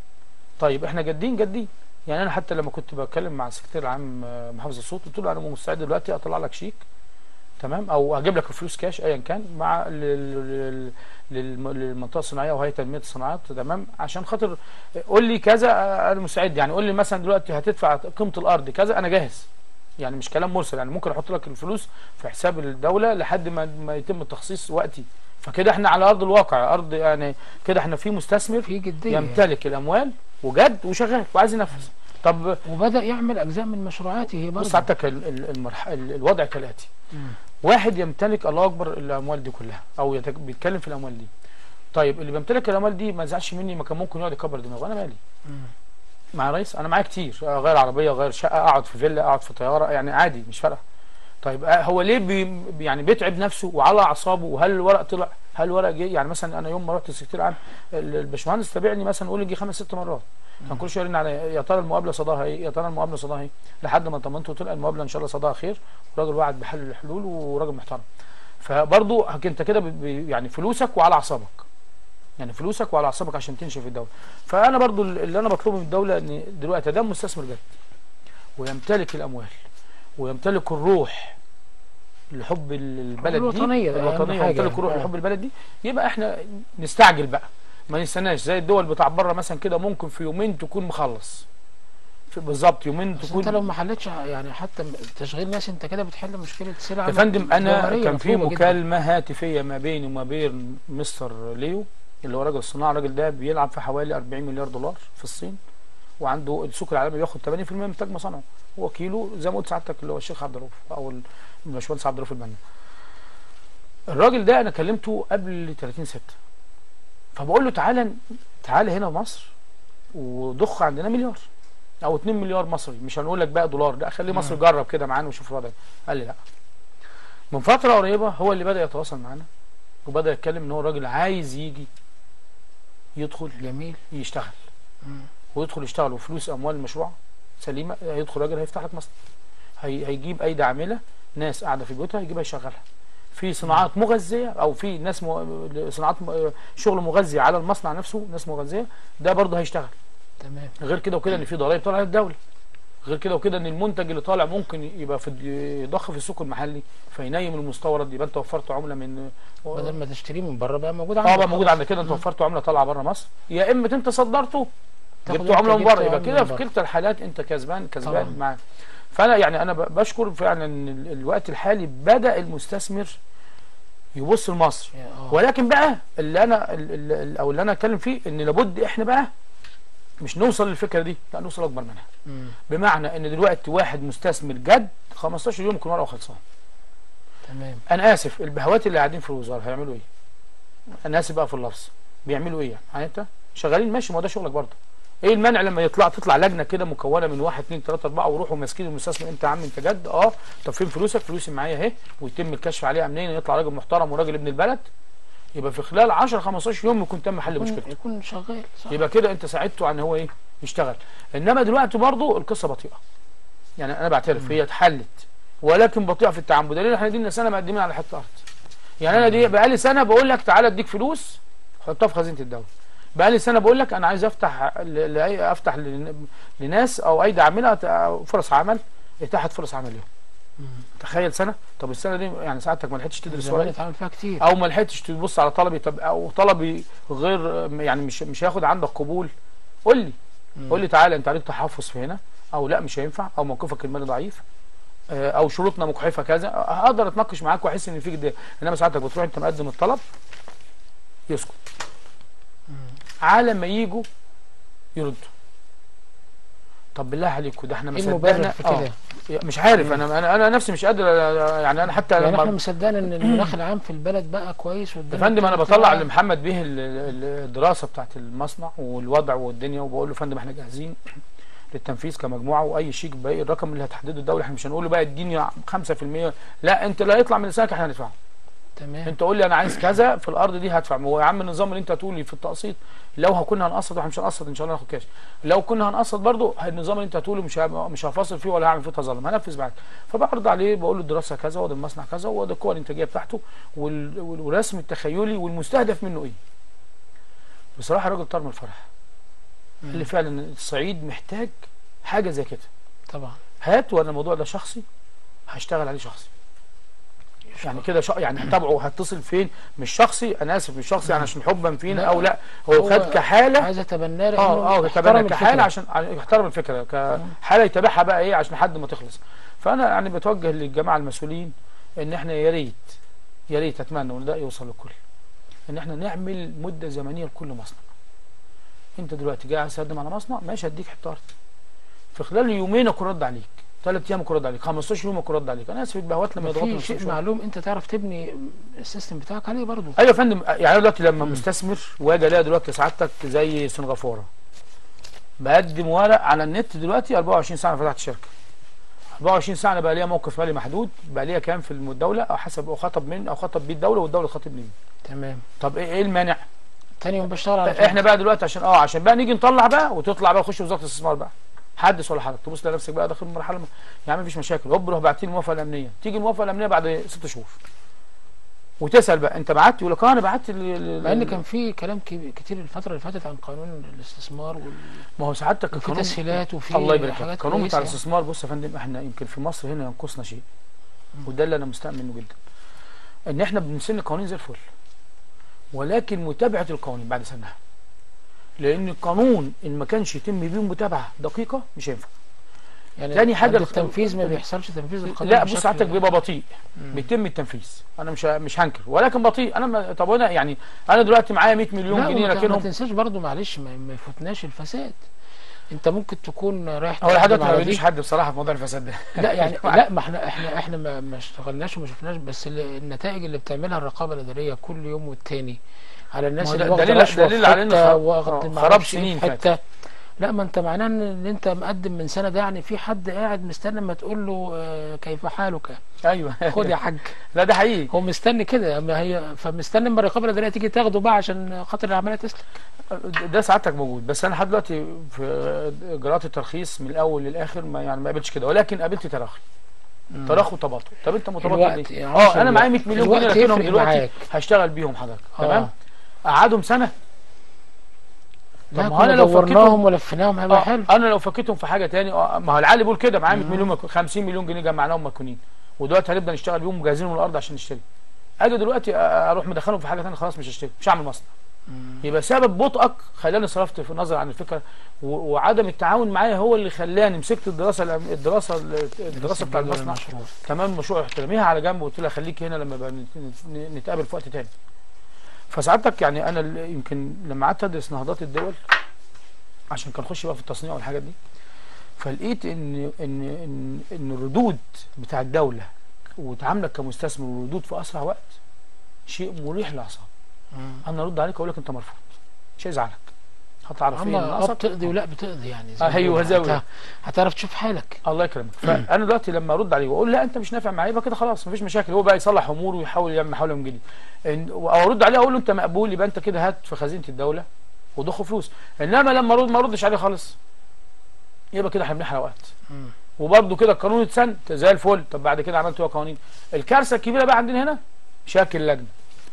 طيب احنا جادين جادين يعني انا حتى لما كنت بتكلم مع السكرتير العام آه، محافظ الصوت قلت له انا مستعد دلوقتي اطلع لك شيك تمام او اجيب لك الفلوس كاش ايا كان مع لل- لل- للم- للمنطقه الصناعيه وهي تنميه الصناعات تمام عشان خاطر قول لي كذا آه، انا مستعد يعني قول لي مثلا دلوقتي هتدفع قيمه الارض كذا انا جاهز يعني مش كلام مرسل يعني ممكن احط لك الفلوس في حساب الدوله لحد ما ما يتم التخصيص وقتي فكده احنا على ارض الواقع ارض يعني كده احنا في مستثمر في جديه يعني. يمتلك الاموال وجد وشغال وعايز ينفذ طب وبدا يعمل اجزاء من مشروعاته برضه بص سعادتك ال- ال- المرح... ال- الوضع كالاتي مم. واحد يمتلك الله اكبر الاموال دي كلها او يتك... بيتكلم في الاموال دي طيب اللي بيمتلك الاموال دي ما يزعلش مني ما كان ممكن يقعد يكبر دماغه انا مالي مم. مع رئيس انا معايا كتير اغير عربيه اغير شقه اقعد في فيلا اقعد في طياره يعني عادي مش فارقه طيب آه، هو ليه بي يعني بيتعب نفسه وعلى اعصابه وهل الورق طلع هل الورق جه يعني مثلا انا يوم ما رحت السكرتير العام ال- الباشمهندس تابعني مثلا قول لي جه خمس ست مرات كان كل شويه يرن عليا يا ترى المقابله صداها ايه يا ترى المقابله صداها ايه لحد ما طمنته طلع المقابله ان شاء الله صداها خير وراجل وعد بحل الحلول وراجل محترم فبرضه انت كده ب- ب- يعني فلوسك وعلى اعصابك يعني فلوسك وعلى اعصابك عشان تنشئ في الدوله فانا برضو اللي انا بطلبه من الدوله ان دلوقتي ده مستثمر جد ويمتلك الاموال ويمتلك الروح لحب البلد الوطنية، دي ده أهم الوطنيه حاجة. ويمتلك الروح آه. لحب البلد دي يبقى احنا نستعجل بقى ما نستناش زي الدول بتاع بره مثلا كده ممكن في يومين تكون مخلص في بالظبط يومين بس تكون انت لو ما حلتش يعني حتى تشغيل ناس انت كده بتحل مشكله سلع يا فندم انا جوهرية كان في مطلوبة جداً. مكالمه هاتفيه ما بيني وما بين مستر ليو اللي هو راجل الصناعه الراجل ده بيلعب في حوالي 40 مليار دولار في الصين وعنده السوق العالمي بياخد 80% من انتاج مصانعه وكيله زي ما قلت سعادتك اللي هو الشيخ عبد الرؤوف او الباشمهندس عبد الرؤوف البنا الراجل ده انا كلمته قبل 30 6 فبقول له تعالى تعالى هنا مصر وضخ عندنا مليار او 2 مليار مصري مش هنقول لك بقى دولار لا خلي مصر يجرب كده معانا ويشوف الوضع قال لي لا من فتره قريبه هو اللي بدا يتواصل معانا وبدا يتكلم ان هو راجل عايز يجي يدخل جميل يشتغل مم. ويدخل يشتغل وفلوس اموال المشروع سليمه هيدخل راجل هيفتح لك مصنع هي هيجيب ايدي عامله ناس قاعده في بيوتها يجيبها يشغلها في صناعات مغذيه او في ناس م... صناعات م... شغل مغذي على المصنع نفسه ناس مغذيه ده برضه هيشتغل تمام غير كده وكده ان في ضرائب طالعه للدوله غير كده وكده ان المنتج اللي طالع ممكن يبقى في يضخ في السوق المحلي فينيم المستورد يبقى انت وفرت عمله من بدل ما تشتريه من بره بقى موجود اه عندك بقى موجود خلاص. عندك كده انت وفرت عمله طالعه بره مصر يا اما انت صدرته تاخد جبت انت عمله من جبت بره يبقى عملة كده من في بره. كلتا الحالات انت كسبان كسبان طبعا. معاه فانا يعني انا ب- بشكر فعلا ان ال- الوقت الحالي بدا المستثمر يبص لمصر اه. ولكن بقى اللي انا ال- ال- ال- او اللي انا اتكلم فيه ان لابد احنا بقى مش نوصل للفكره دي لا نوصل اكبر منها مم. بمعنى ان دلوقتي واحد مستثمر جد 15 يوم يكون ورقه خلصان تمام انا اسف البهوات اللي قاعدين في الوزاره هيعملوا ايه انا اسف بقى في اللفظ بيعملوا ايه يعني يعني انت شغالين ماشي ما هو ده شغلك برضه ايه المانع لما يطلع تطلع لجنه كده مكونه من واحد اثنين ثلاثه اربعه ويروحوا ماسكين المستثمر انت يا عم انت جد اه طب فين فلوسك فلوسي معايا اهي ويتم الكشف عليها منين يطلع راجل محترم وراجل ابن البلد يبقى في خلال 10 15 يوم يكون تم حل يكون, مشكلته يكون شغال صح يبقى كده انت ساعدته عن هو ايه يشتغل انما دلوقتي برضه القصه بطيئه يعني انا بعترف هي اتحلت ولكن بطيئه في التعامل دليل احنا دينا سنه مقدمين على حته ارض يعني انا دي بقالي سنه بقول لك تعالى اديك فلوس حطها في خزينه الدوله بقالي سنه بقول لك انا عايز افتح ل- ل- افتح ل- لناس او ايدي عامله ت- فرص عمل اتاحت فرص عمل لهم مم. تخيل سنه طب السنه دي يعني ساعتك ما لحقتش تدرس زمان ورقه اتعمل فيها كتير او ما لحقتش تبص على طلبي طب او طلبي غير يعني مش مش هياخد عندك قبول قول لي مم. قول لي تعالى انت عليك تحفظ في هنا او لا مش هينفع او موقفك المالي ضعيف آه، او شروطنا مجحفه كذا اقدر اتناقش معاك واحس ان في جديه انما ساعتك بتروح انت مقدم الطلب يسكت مم. على ما يجوا يردوا طب بالله عليكم ده احنا ما ايه المبرر صدقنا في اه كده؟ مش عارف انا انا انا نفسي مش قادر يعني انا حتى يعني لما احنا مصدقين ان المناخ العام في البلد بقى كويس يا والدنيا فندم انا بتاعت- بطلع لمحمد بيه ال- ال- الدراسه بتاعت المصنع والوضع والدنيا وبقول له يا فندم احنا جاهزين للتنفيذ كمجموعه واي شيء باقي الرقم اللي هتحدده الدوله احنا مش هنقول له بقى اديني 5% لا انت لا يطلع من لسانك احنا هندفعه تمام انت قول لي انا عايز كذا في الارض دي هدفع ما هو يا عم النظام اللي انت هتقول لي في التقسيط لو كنا هنقسط واحنا مش هنقسط ان شاء الله ناخد كاش لو كنا هنقسط برضه النظام اللي انت هتقوله مش ه- مش هفاصل فيه ولا هعمل فيه تظلم هنفذ معاك فبعرض عليه بقول له الدراسه كذا وده المصنع كذا وده القوه الانتاجيه بتاعته وال- وال- والرسم التخيلي والمستهدف منه ايه بصراحه الراجل طار من الفرح قال لي فعلا الصعيد محتاج حاجه زي كده طبعا هات وانا الموضوع ده شخصي هشتغل عليه شخصي يعني كده شا... يعني هتابعه هتصل فين مش شخصي انا اسف مش شخصي يعني عشان حبا فينا لا. او لا هو هو خد كحاله عايز اتبناه لانه اه اه احترم يتبنى كحاله الفكرة. عشان ع- يحترم الفكره كحاله يتابعها بقى ايه عشان لحد ما تخلص فانا يعني بتوجه للجماعه المسؤولين ان احنا يا ريت يا ريت اتمنى وان ده يوصل للكل ان احنا نعمل مده زمنيه لكل مصنع انت دلوقتي جاي عايز تقدم على مصنع ماشي هديك حته ارض في خلال يومين اكون رد عليك ثلاث ايام اكون رد عليك 15 يوم اكون رد عليك انا اسف البهوات لما يضغطوا في نفسهم شيء شوية. معلوم انت تعرف تبني السيستم بتاعك عليه برضو ايوه يا فندم يعني أنا دلوقتي لما مستثمر واجي الاقي دلوقتي سعادتك زي سنغافوره بقدم ورق على النت دلوقتي 24 ساعه أنا فتحت شركه 24 ساعه انا بقى ليا موقف مالي محدود بقى ليا كام في الدوله او حسب او خطب من او خطب بيه الدوله والدوله تخاطب مني تمام طب ايه إيه المانع تاني يوم بشتغل على احنا بقى دلوقتي عشان اه عشان بقى نيجي نطلع بقى وتطلع بقى خش وزاره الاستثمار بقى حدث ولا حدث تبص لنفسك بقى داخل مرحله م- يا عم مفيش مشاكل هوب روح بعتين الموافقه الامنيه تيجي الموافقه الامنيه بعد ست شهور وتسال بقى انت بعت يقول لك اه انا بعت ال- ال- مع ان كان في كلام كبير- كتير الفتره اللي فاتت عن قانون الاستثمار وال- ما هو سعادتك وفي القانون تسهيلات وفي الله يبارك حاجات فيك القانون كويسة بتاع يعني. الاستثمار بص يا فندم احنا يمكن في مصر هنا ينقصنا شيء وده اللي انا مستاء منه جدا ان احنا بنسن القوانين زي الفل ولكن متابعه القوانين بعد سنها لان القانون ان ما كانش يتم بيه متابعه دقيقه مش هينفع يعني تاني حاجة عند الخ- التنفيذ ما بيحصلش تنفيذ القانون لا بص بشكل- ساعتك بيبقى بطيء مم. بيتم التنفيذ انا مش مش هنكر ولكن بطيء انا ما طب انا يعني انا دلوقتي معايا 100 مليون لا جنيه وما- ما لكنهم تنساش برضو معلش ما, ما يفوتناش الفساد انت ممكن تكون رايح هو لحد تقدم دلوقتي ما على بيجيش دي. حد بصراحه في موضوع الفساد ده لا يعني لا ما احنا احنا احنا ما, ما اشتغلناش وما شفناش بس ال- النتائج اللي بتعملها الرقابه الاداريه كل يوم والتاني على الناس ما هو اللي ده واخده دليل- رشوه دليل في على إن حته خراب- واخد آه، ما خراب اعرفش إيه سنين في حته لا ما انت معناه ان اللي انت مقدم من سنه ده يعني في حد قاعد مستني ما تقول له آه، كيف حالك ايوه خد يا حاج لا ده حقيقي هو مستني كده اما هي فمستني اما الرقابه الاداريه تيجي تاخده بقى عشان خاطر العمليه تسلك ده سعادتك موجود بس انا لحد دلوقتي في اجراءات الترخيص من الاول للاخر ما يعني ما قابلتش كده ولكن قابلت تراخي تراخي وتباطؤ طب انت متباطئ الوقت ليه؟ يعني اه عنصر انا معايا 100 الوقت. مليون جنيه الوقت لكنهم يفرق دلوقتي معاك. هشتغل بيهم حضرتك آه. تمام قعدهم سنه لا ما هو انا كنا لو دورناهم فكيتهم ولفيناهم هيبقى آه حلو انا لو فكيتهم في حاجه تاني آه ما هو العالي بيقول كده معاه 100 مليون مك- 50 مليون جنيه جمعناهم مكنين ودلوقتي هنبدا نشتغل بيهم مجهزين الارض عشان نشتري اجي دلوقتي أ- اروح مدخلهم في حاجه تانية خلاص مش هشتري مش هعمل مصنع يبقى سبب بطئك خلاني صرفت في النظر عن الفكره و- وعدم التعاون معايا هو اللي خلاني مسكت الدراسه الأم- الدراسه الدراسه بتاع جدول المصنع المشروع. تمام المشروع رحت راميها على جنب وقلت لها خليك هنا لما بقى نت- نت- نتقابل في وقت تاني فسعادتك يعني انا ال- يمكن لما قعدت ادرس نهضات الدول عشان كان اخش بقى في التصنيع والحاجات دي فلقيت ان ان ان ان الردود بتاع الدوله وتعاملك كمستثمر والردود في اسرع وقت شيء مريح للاعصاب مم. انا ارد عليك اقول لك انت مرفوض مش هيزعلك هتعرف ايه اما اللي اه ناقصك بتقضي ولا بتقضي يعني زي آه، ما أيوه، بيقولوا. زاوية. هت- هتعرف تشوف حالك الله يكرمك فانا دلوقتي لما ارد عليه واقول لا انت مش نافع معايا يبقى كده خلاص مفيش مشاكل هو بقى يصلح اموره ويحاول يعمل محاوله من جديد إن- او ارد عليه اقول له انت مقبول يبقى انت كده هات في خزينه الدوله وضخ فلوس انما لما ارد ما اردش عليه خالص يبقى كده احنا بنحرق وقت مم. وبرده كده القانون اتسن زي الفل طب بعد كده عملت ايه قوانين الكارثه الكبيره بقى عندنا هنا شاكل لجنه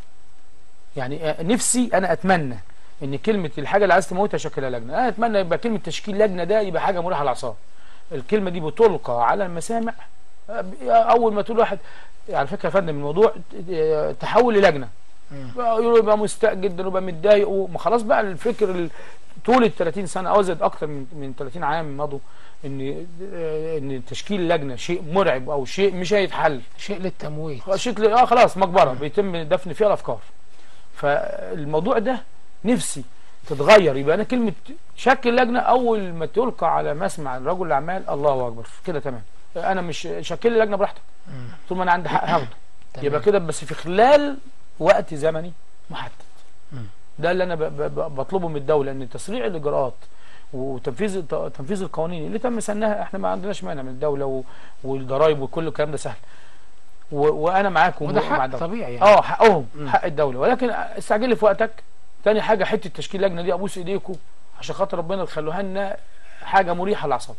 يعني آه، نفسي انا اتمنى ان كلمه الحاجه اللي عايز تموتها شكلها لجنه انا اتمنى يبقى كلمه تشكيل لجنه ده يبقى حاجه مريحه للاعصاب الكلمه دي بتلقى على المسامع آه، اول ما تقول واحد على فكره يا فندم الموضوع آه، تحول للجنه مم. يقول يبقى مستاء جدا ويبقى متضايق وما خلاص بقى الفكر ال- طول ال 30 سنه او زاد اكتر من من 30 عام مضوا ان آه، ان تشكيل لجنه شيء مرعب او شيء مش هيتحل شيء للتمويل شكل اه خلاص مقبره بيتم دفن فيها الافكار فالموضوع ده نفسي تتغير يبقى انا كلمه شكل لجنه اول ما تلقى على مسمع رجل الاعمال الله اكبر كده تمام انا مش شكل لي لجنه براحتك مم. طول ما انا عندي حق هاخده تمام. يبقى كده بس في خلال وقت زمني محدد مم. ده اللي انا ب- ب- ب- بطلبه من الدوله ان تسريع الاجراءات وتنفيذ تنفيذ القوانين اللي تم سنها احنا ما عندناش مانع من الدوله و- والضرايب وكل الكلام ده سهل و- وانا معاكم وده مع حق الدولة. طبيعي يعني اه حقهم مم. حق الدوله ولكن استعجل لي في وقتك تاني حاجه حته تشكيل لجنه دي ابوس ايديكم عشان خاطر ربنا تخلوها لنا حاجه مريحه للاعصاب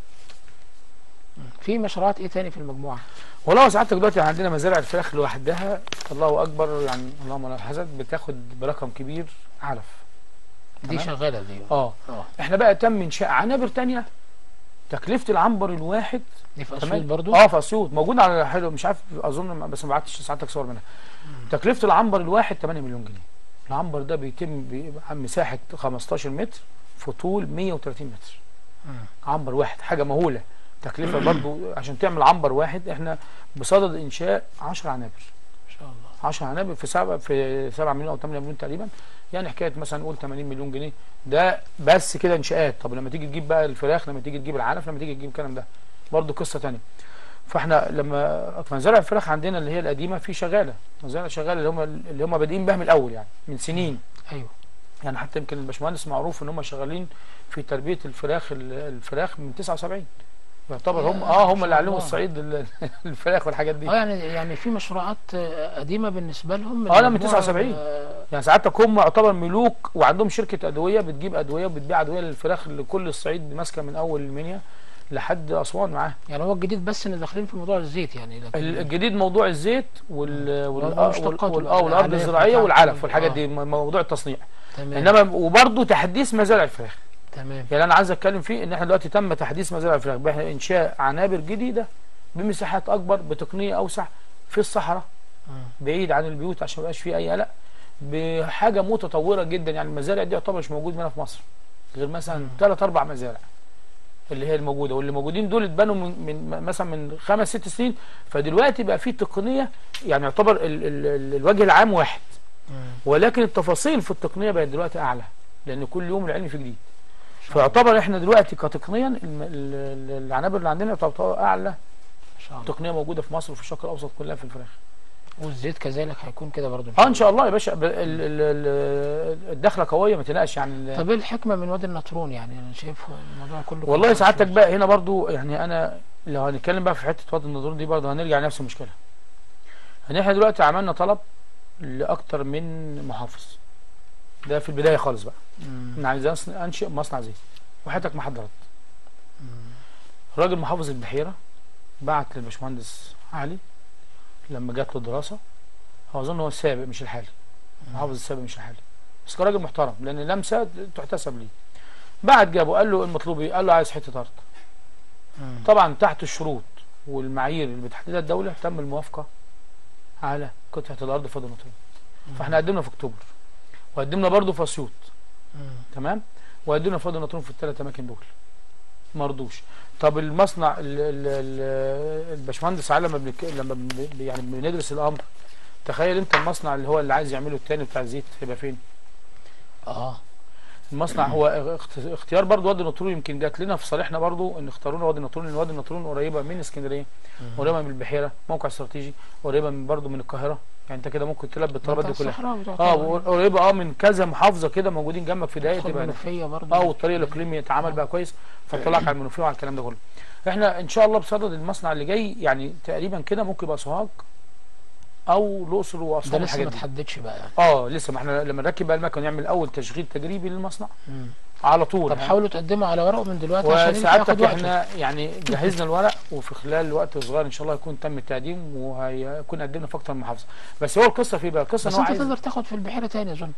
في مشروعات ايه تاني في المجموعه والله ساعتك دلوقتي عندنا مزارع الفراخ لوحدها الله اكبر يعني اللهم لا حسد بتاخد برقم كبير علف دي تمام. شغاله دي اه اه احنا بقى تم انشاء عنابر تانية تكلفه العنبر الواحد دي في اسيوط تمام برضو اه في اسيوط موجود على حلو مش عارف اظن بس ما بعتش ساعتك صور منها تكلفه العنبر الواحد 8 مليون جنيه العنبر ده بيتم بيبقى مساحه 15 متر في طول 130 متر مم. عنبر واحد حاجه مهوله تكلفه برضو عشان تعمل عنبر واحد احنا بصدد انشاء 10 عنابر ان شاء الله 10 عنابر في 7 في 7 مليون او 8 مليون تقريبا يعني حكايه مثلا نقول 80 مليون جنيه ده بس كده انشاءات طب لما تيجي تجيب بقى الفراخ لما تيجي تجيب العلف لما تيجي تجيب الكلام ده برضه قصه ثانيه فاحنا لما مزارع الفراخ عندنا اللي هي القديمه في شغاله مزارع شغاله اللي هم اللي هم بادئين بها من الاول يعني من سنين ايوه يعني حتى يمكن الباشمهندس معروف ان هم شغالين في تربيه الفراخ الفراخ من 79 يعتبر هم يا اه ما هم شاء اللي علموا الله. الصعيد ال- الفراخ والحاجات دي اه يعني يعني في مشروعات آه، قديمه بالنسبه لهم اه، لا، من المجموعة، 79. آه، يعني ساعتك هم يعتبر ملوك وعندهم شركه ادويه بتجيب ادويه وبتبيع ادويه للفراخ لكل الصعيد ماسكه من اول المنيا لحد اسوان معاها يعني هو الجديد بس ان داخلين في موضوع الزيت يعني لكن الجديد موضوع الزيت وال وال والمشتقات وال- وال- اه والارض العلف الزراعيه بتاعته والعلف والحاجات اه. دي م- موضوع التصنيع تمام انما وبرضه تحديث مزارع الفراخ تمام يعني انا عايز اتكلم فيه ان احنا دلوقتي تم تحديث مزارع الفراخ بإحنا انشاء عنابر جديده بمساحات اكبر بتقنيه اوسع في الصحراء مم. بعيد عن البيوت عشان ما يبقاش فيه اي قلق بحاجه متطوره جدا يعني المزارع دي يعتبر مش موجود منها في مصر غير مثلا ثلاث اربع مزارع اللي هي الموجوده واللي موجودين دول اتبنوا من, من مثلا من خمس ست سنين فدلوقتي بقى في تقنيه يعني يعتبر ال ال ال الوجه العام واحد مم. ولكن التفاصيل في التقنيه بقت دلوقتي اعلى لان كل يوم العلم في جديد فيعتبر احنا دلوقتي كتقنيا الم- ال- ال- العنابر اللي عندنا تعتبر اعلى ان شاء الله تقنيه موجوده في مصر وفي الشرق الاوسط كلها في الفراخ والزيت كذلك هيكون كده برضو اه ان شاء الله يا باشا ب- ال- ال- ال- الدخله قويه ما تقلقش يعني طب ايه الحكمه من وادي النطرون يعني انا شايف الموضوع كله والله كده سعادتك شوية. بقى هنا برضو يعني انا لو هنتكلم بقى في حته وادي النضور دي برضو هنرجع لنفس المشكله ان احنا دلوقتي عملنا طلب لاكتر من محافظ ده في البدايه خالص بقى مم. انا عايز أصن- انشئ مصنع زيت وحياتك ما حضرت مم. راجل محافظ البحيره بعت للباشمهندس علي لما جات له الدراسه هو اظن هو السابق مش الحالي المحافظ السابق مش الحالي بس كان راجل محترم لان لمسه تحتسب ليه بعت جابه قال له المطلوب ايه قال له عايز حته ارض مم. طبعا تحت الشروط والمعايير اللي بتحددها الدوله تم الموافقه على قطعه الارض في وادي النطرون فاحنا قدمنا في اكتوبر وقدمنا برضه في اسيوط مم. تمام وقدمنا في وادي النطرون في الثلاث اماكن دول ما رضوش طب المصنع ال- ال- ال- الباشمهندس علي لما بنك... لما بن- يعني بندرس الامر تخيل انت المصنع اللي هو اللي عايز يعمله التاني بتاع الزيت هيبقى فين اه المصنع هو اخت- اختيار برضه وادي النطرون يمكن جات لنا في صالحنا برضه ان اختارونا وادي النطرون لان وادي النطرون قريبه من اسكندريه قريبه من البحيره موقع استراتيجي قريبه من برضه من القاهره يعني انت كده ممكن تلبي الطلبات دي كلها الصحراوي اه تعتبر. قريبه اه من كذا محافظه كده موجودين جنبك في دقايق تدخل تبقى منوفية برضه اه والطريق الاقليمي يتعامل بقى كويس فطلعك على المنوفيه وعلى الكلام ده كله احنا ان شاء الله بصدد المصنع اللي جاي يعني تقريبا كده ممكن يبقى سوهاج او الاقصر ده واسوان لسه الحاجات ما دي تحددش بقى يعني اه لسه ما احنا لما نركب بقى المكن نعمل اول تشغيل تجريبي للمصنع مم. على طول طب يعني. حاولوا تقدموا على ورقه من دلوقتي عشان ينفع وسعادتك ياخد وقته احنا يعني جهزنا الورق وفي خلال وقت صغير ان شاء الله يكون تم التقديم وهيكون قدمنا في اكتر من محافظه بس هو القصه في إيه بقى القصه بس ان هو انت عايز تقدر تاخد في البحيره تاني اظن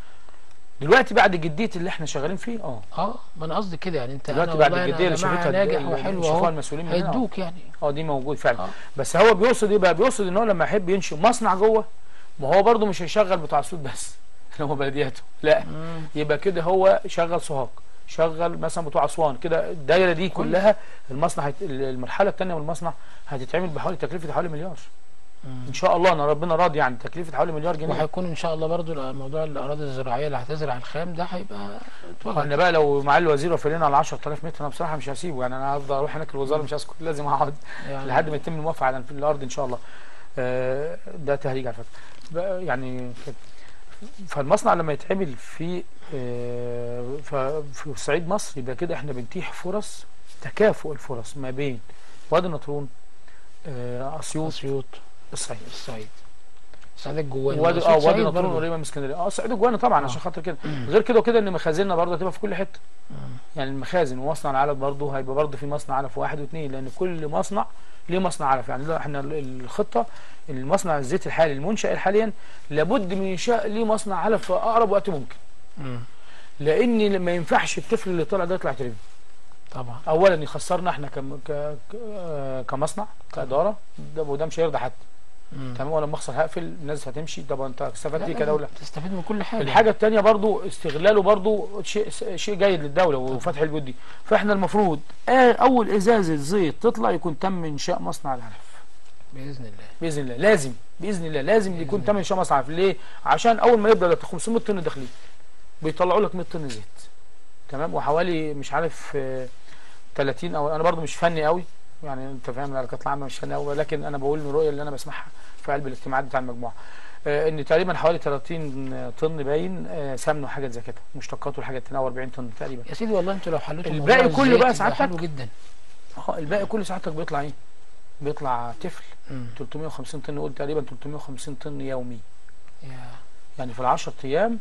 دلوقتي بعد جديه اللي احنا شغالين فيه اه اه ما انا قصدي كده يعني انت دلوقتي أنا بعد والله الجديه أنا اللي جماعة شافتها ناجح اللي وحلو شافوها اهو المسؤولين مننا آه. هيدوك يعني اه دي موجود فعلا آه. بس هو بيقصد ايه بقى بيقصد ان هو لما يحب ينشئ مصنع جوه ما هو برضه مش هيشغل بتاع السود بس اللي هو بلدياته لا مم. يبقى كده هو شغل سوهاج شغل مثلا بتوع اسوان كده الدايره دي كلها المصنع هيت... المرحله الثانيه من المصنع هتتعمل بحوالي تكلفه حوالي مليار مم. ان شاء الله انا ربنا راضي يعني تكلفه حوالي مليار جنيه وهيكون ان شاء الله برضو موضوع الاراضي الزراعيه اللي هتزرع الخام ده هيبقى اتوجد انا بقى لو معالي الوزير وفر لنا على 10000 متر انا بصراحه مش هسيبه يعني انا هفضل اروح هناك الوزاره مش هسكت لازم اقعد يعني لحد ما يتم الموافقه على الارض ان شاء الله آه، ده تهريج على فكره بقى يعني كده. فالمصنع لما يتعمل في آه، ف- في صعيد مصر يبقى كده احنا بنتيح فرص تكافؤ الفرص ما بين وادي النطرون آه، اسيوط اسيوط الصعيد الصعيد الصعيد الجواني وادي أسيوط اه وادي صعيد النطرون برضو. قريبه من اسكندريه اه صعيد الجواني طبعا آه. عشان خاطر كده غير كده وكده ان مخازننا برضه هتبقى في كل حته مم. يعني المخازن ومصنع العلف برضه هيبقى برضه في مصنع علف واحد واثنين لان كل مصنع ليه مصنع علف يعني لا احنا ال- الخطه المصنع الزيت الحالي المنشأ حاليا لابد من انشاء ليه مصنع علف في اقرب وقت ممكن مم. لان ما ينفعش الطفل اللي طالع ده يطلع يترمي طبعا اولا يخسرنا احنا كم ك... ك... آه، كمصنع كاداره ده وده مش هيرضى حد مم. تمام ولا مخسر هقفل الناس هتمشي طب انت استفدت لا، ايه لازم كدوله تستفيد من كل حاجه الحاجة التانية برضو استغلاله برضو شيء شيء جيد للدولة وفتح البيوت دي فاحنا المفروض آه، أول إزازة زيت تطلع يكون تم إنشاء مصنع العلف باذن الله بإذن الله لازم بإذن الله لازم يكون تم إنشاء مصنع العلف ليه؟ عشان أول ما يبدأ ده 500 طن داخلين بيطلعوا لك 100 طن زيت تمام وحوالي مش عارف آه، 30 أو أنا برضو مش فني قوي يعني أنت فاهم العلاقات العامة مش فني قوي لكن أنا بقول من الرؤية اللي أنا بسمعها في قلب الاجتماعات بتاع المجموعة آه، ان تقريبا حوالي 30 طن باين آه، سمن وحاجات زي كده مشتقات والحاجات التانية او 40 طن تقريبا يا سيدي والله انتوا لو حليتوا الباقي موضوع كله الزيت بقى يبقى سعادتك؟ حلو جدا اه الباقي كل ساعتك بيطلع ايه بيطلع طفل مم. 350 طن نقول تقريبا 350 طن يومي يا يعني في ال 10 ايام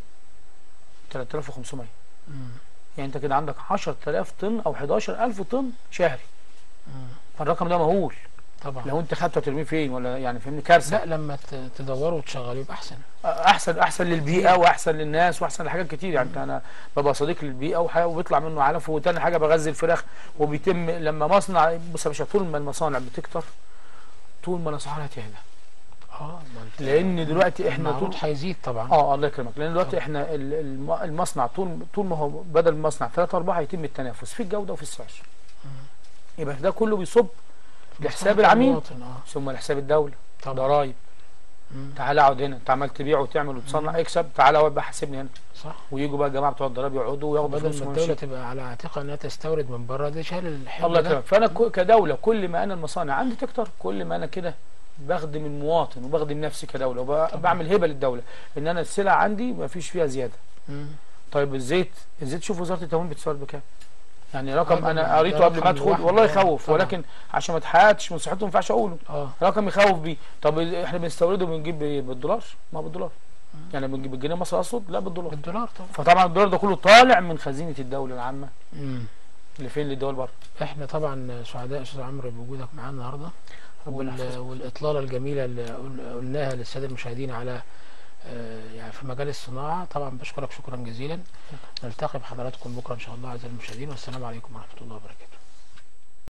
3500 مم. يعني انت كده عندك 10000 طن او 11000 طن شهري مم. فالرقم ده مهول طبعا لو انت خدته ترميه فين ولا يعني فهمني كارثه لا لما ت- تدوروا وتشغلوا يبقى احسن احسن احسن للبيئه واحسن للناس واحسن لحاجات كتير يعني انا ببقى صديق للبيئه وح- وبيطلع منه علف وتاني حاجه بغذي الفراخ وبيتم لما مصنع بص يا باشا طول ما المصانع بتكتر طول ما الاسعار هتهدى اه ما انت- لان دلوقتي احنا طول المعروض هيزيد طبعا اه الله يكرمك لان دلوقتي احنا ال- الم- المصنع طول طول ما هو بدل المصنع 3 4 هيتم التنافس في الجوده وفي السعر يبقى ده كله بيصب لحساب مصلحة العميل المواطن، اه ثم لحساب الدوله طبعا ضرايب مم. تعالى اقعد هنا انت عمال تبيع وتعمل وتصنع اكسب تعالى اقعد بقى حاسبني هنا صح ويجوا بقى الجماعه بتوع الضرايب يقعدوا وياخدوا بدل فلوسهم ما الدولة ويمشوا. تبقى على عاتقها انها تستورد من بره دي شال الحمل الله ده. يكرمك فانا كو- كدوله كل ما انا المصانع عندي تكتر كل ما انا كده بخدم المواطن وبخدم نفسي كدوله وبعمل هبه للدوله ان انا السلع عندي ما فيش فيها زياده مم. طيب الزيت الزيت شوف وزاره التموين بتسعر بكام يعني رقم آه، ده- انا ده قريته قبل ما رقم ادخل لوحده، والله آه، يخوف طبعا. ولكن عشان ما اتحققتش من صحته ما ينفعش اقوله اه رقم يخوف بيه طب احنا بنستورده بنجيب بالدولار ما هو بالدولار يعني بنجيب بالجنيه المصري اقصد لا بالدولار بالدولار طبعا فطبعا الدولار ده كله طالع من خزينه الدوله العامه مم. اللي فين للدول بره احنا طبعا سعداء استاذ عمرو بوجودك معانا النهارده ربنا وال... يحفظك. والاطلاله الجميله اللي قل- قلناها للساده المشاهدين على آه، يعني في مجال الصناعه طبعا بشكرك شكرا جزيلا نلتقي بحضراتكم بكره ان شاء الله اعزائي المشاهدين والسلام عليكم ورحمه الله وبركاته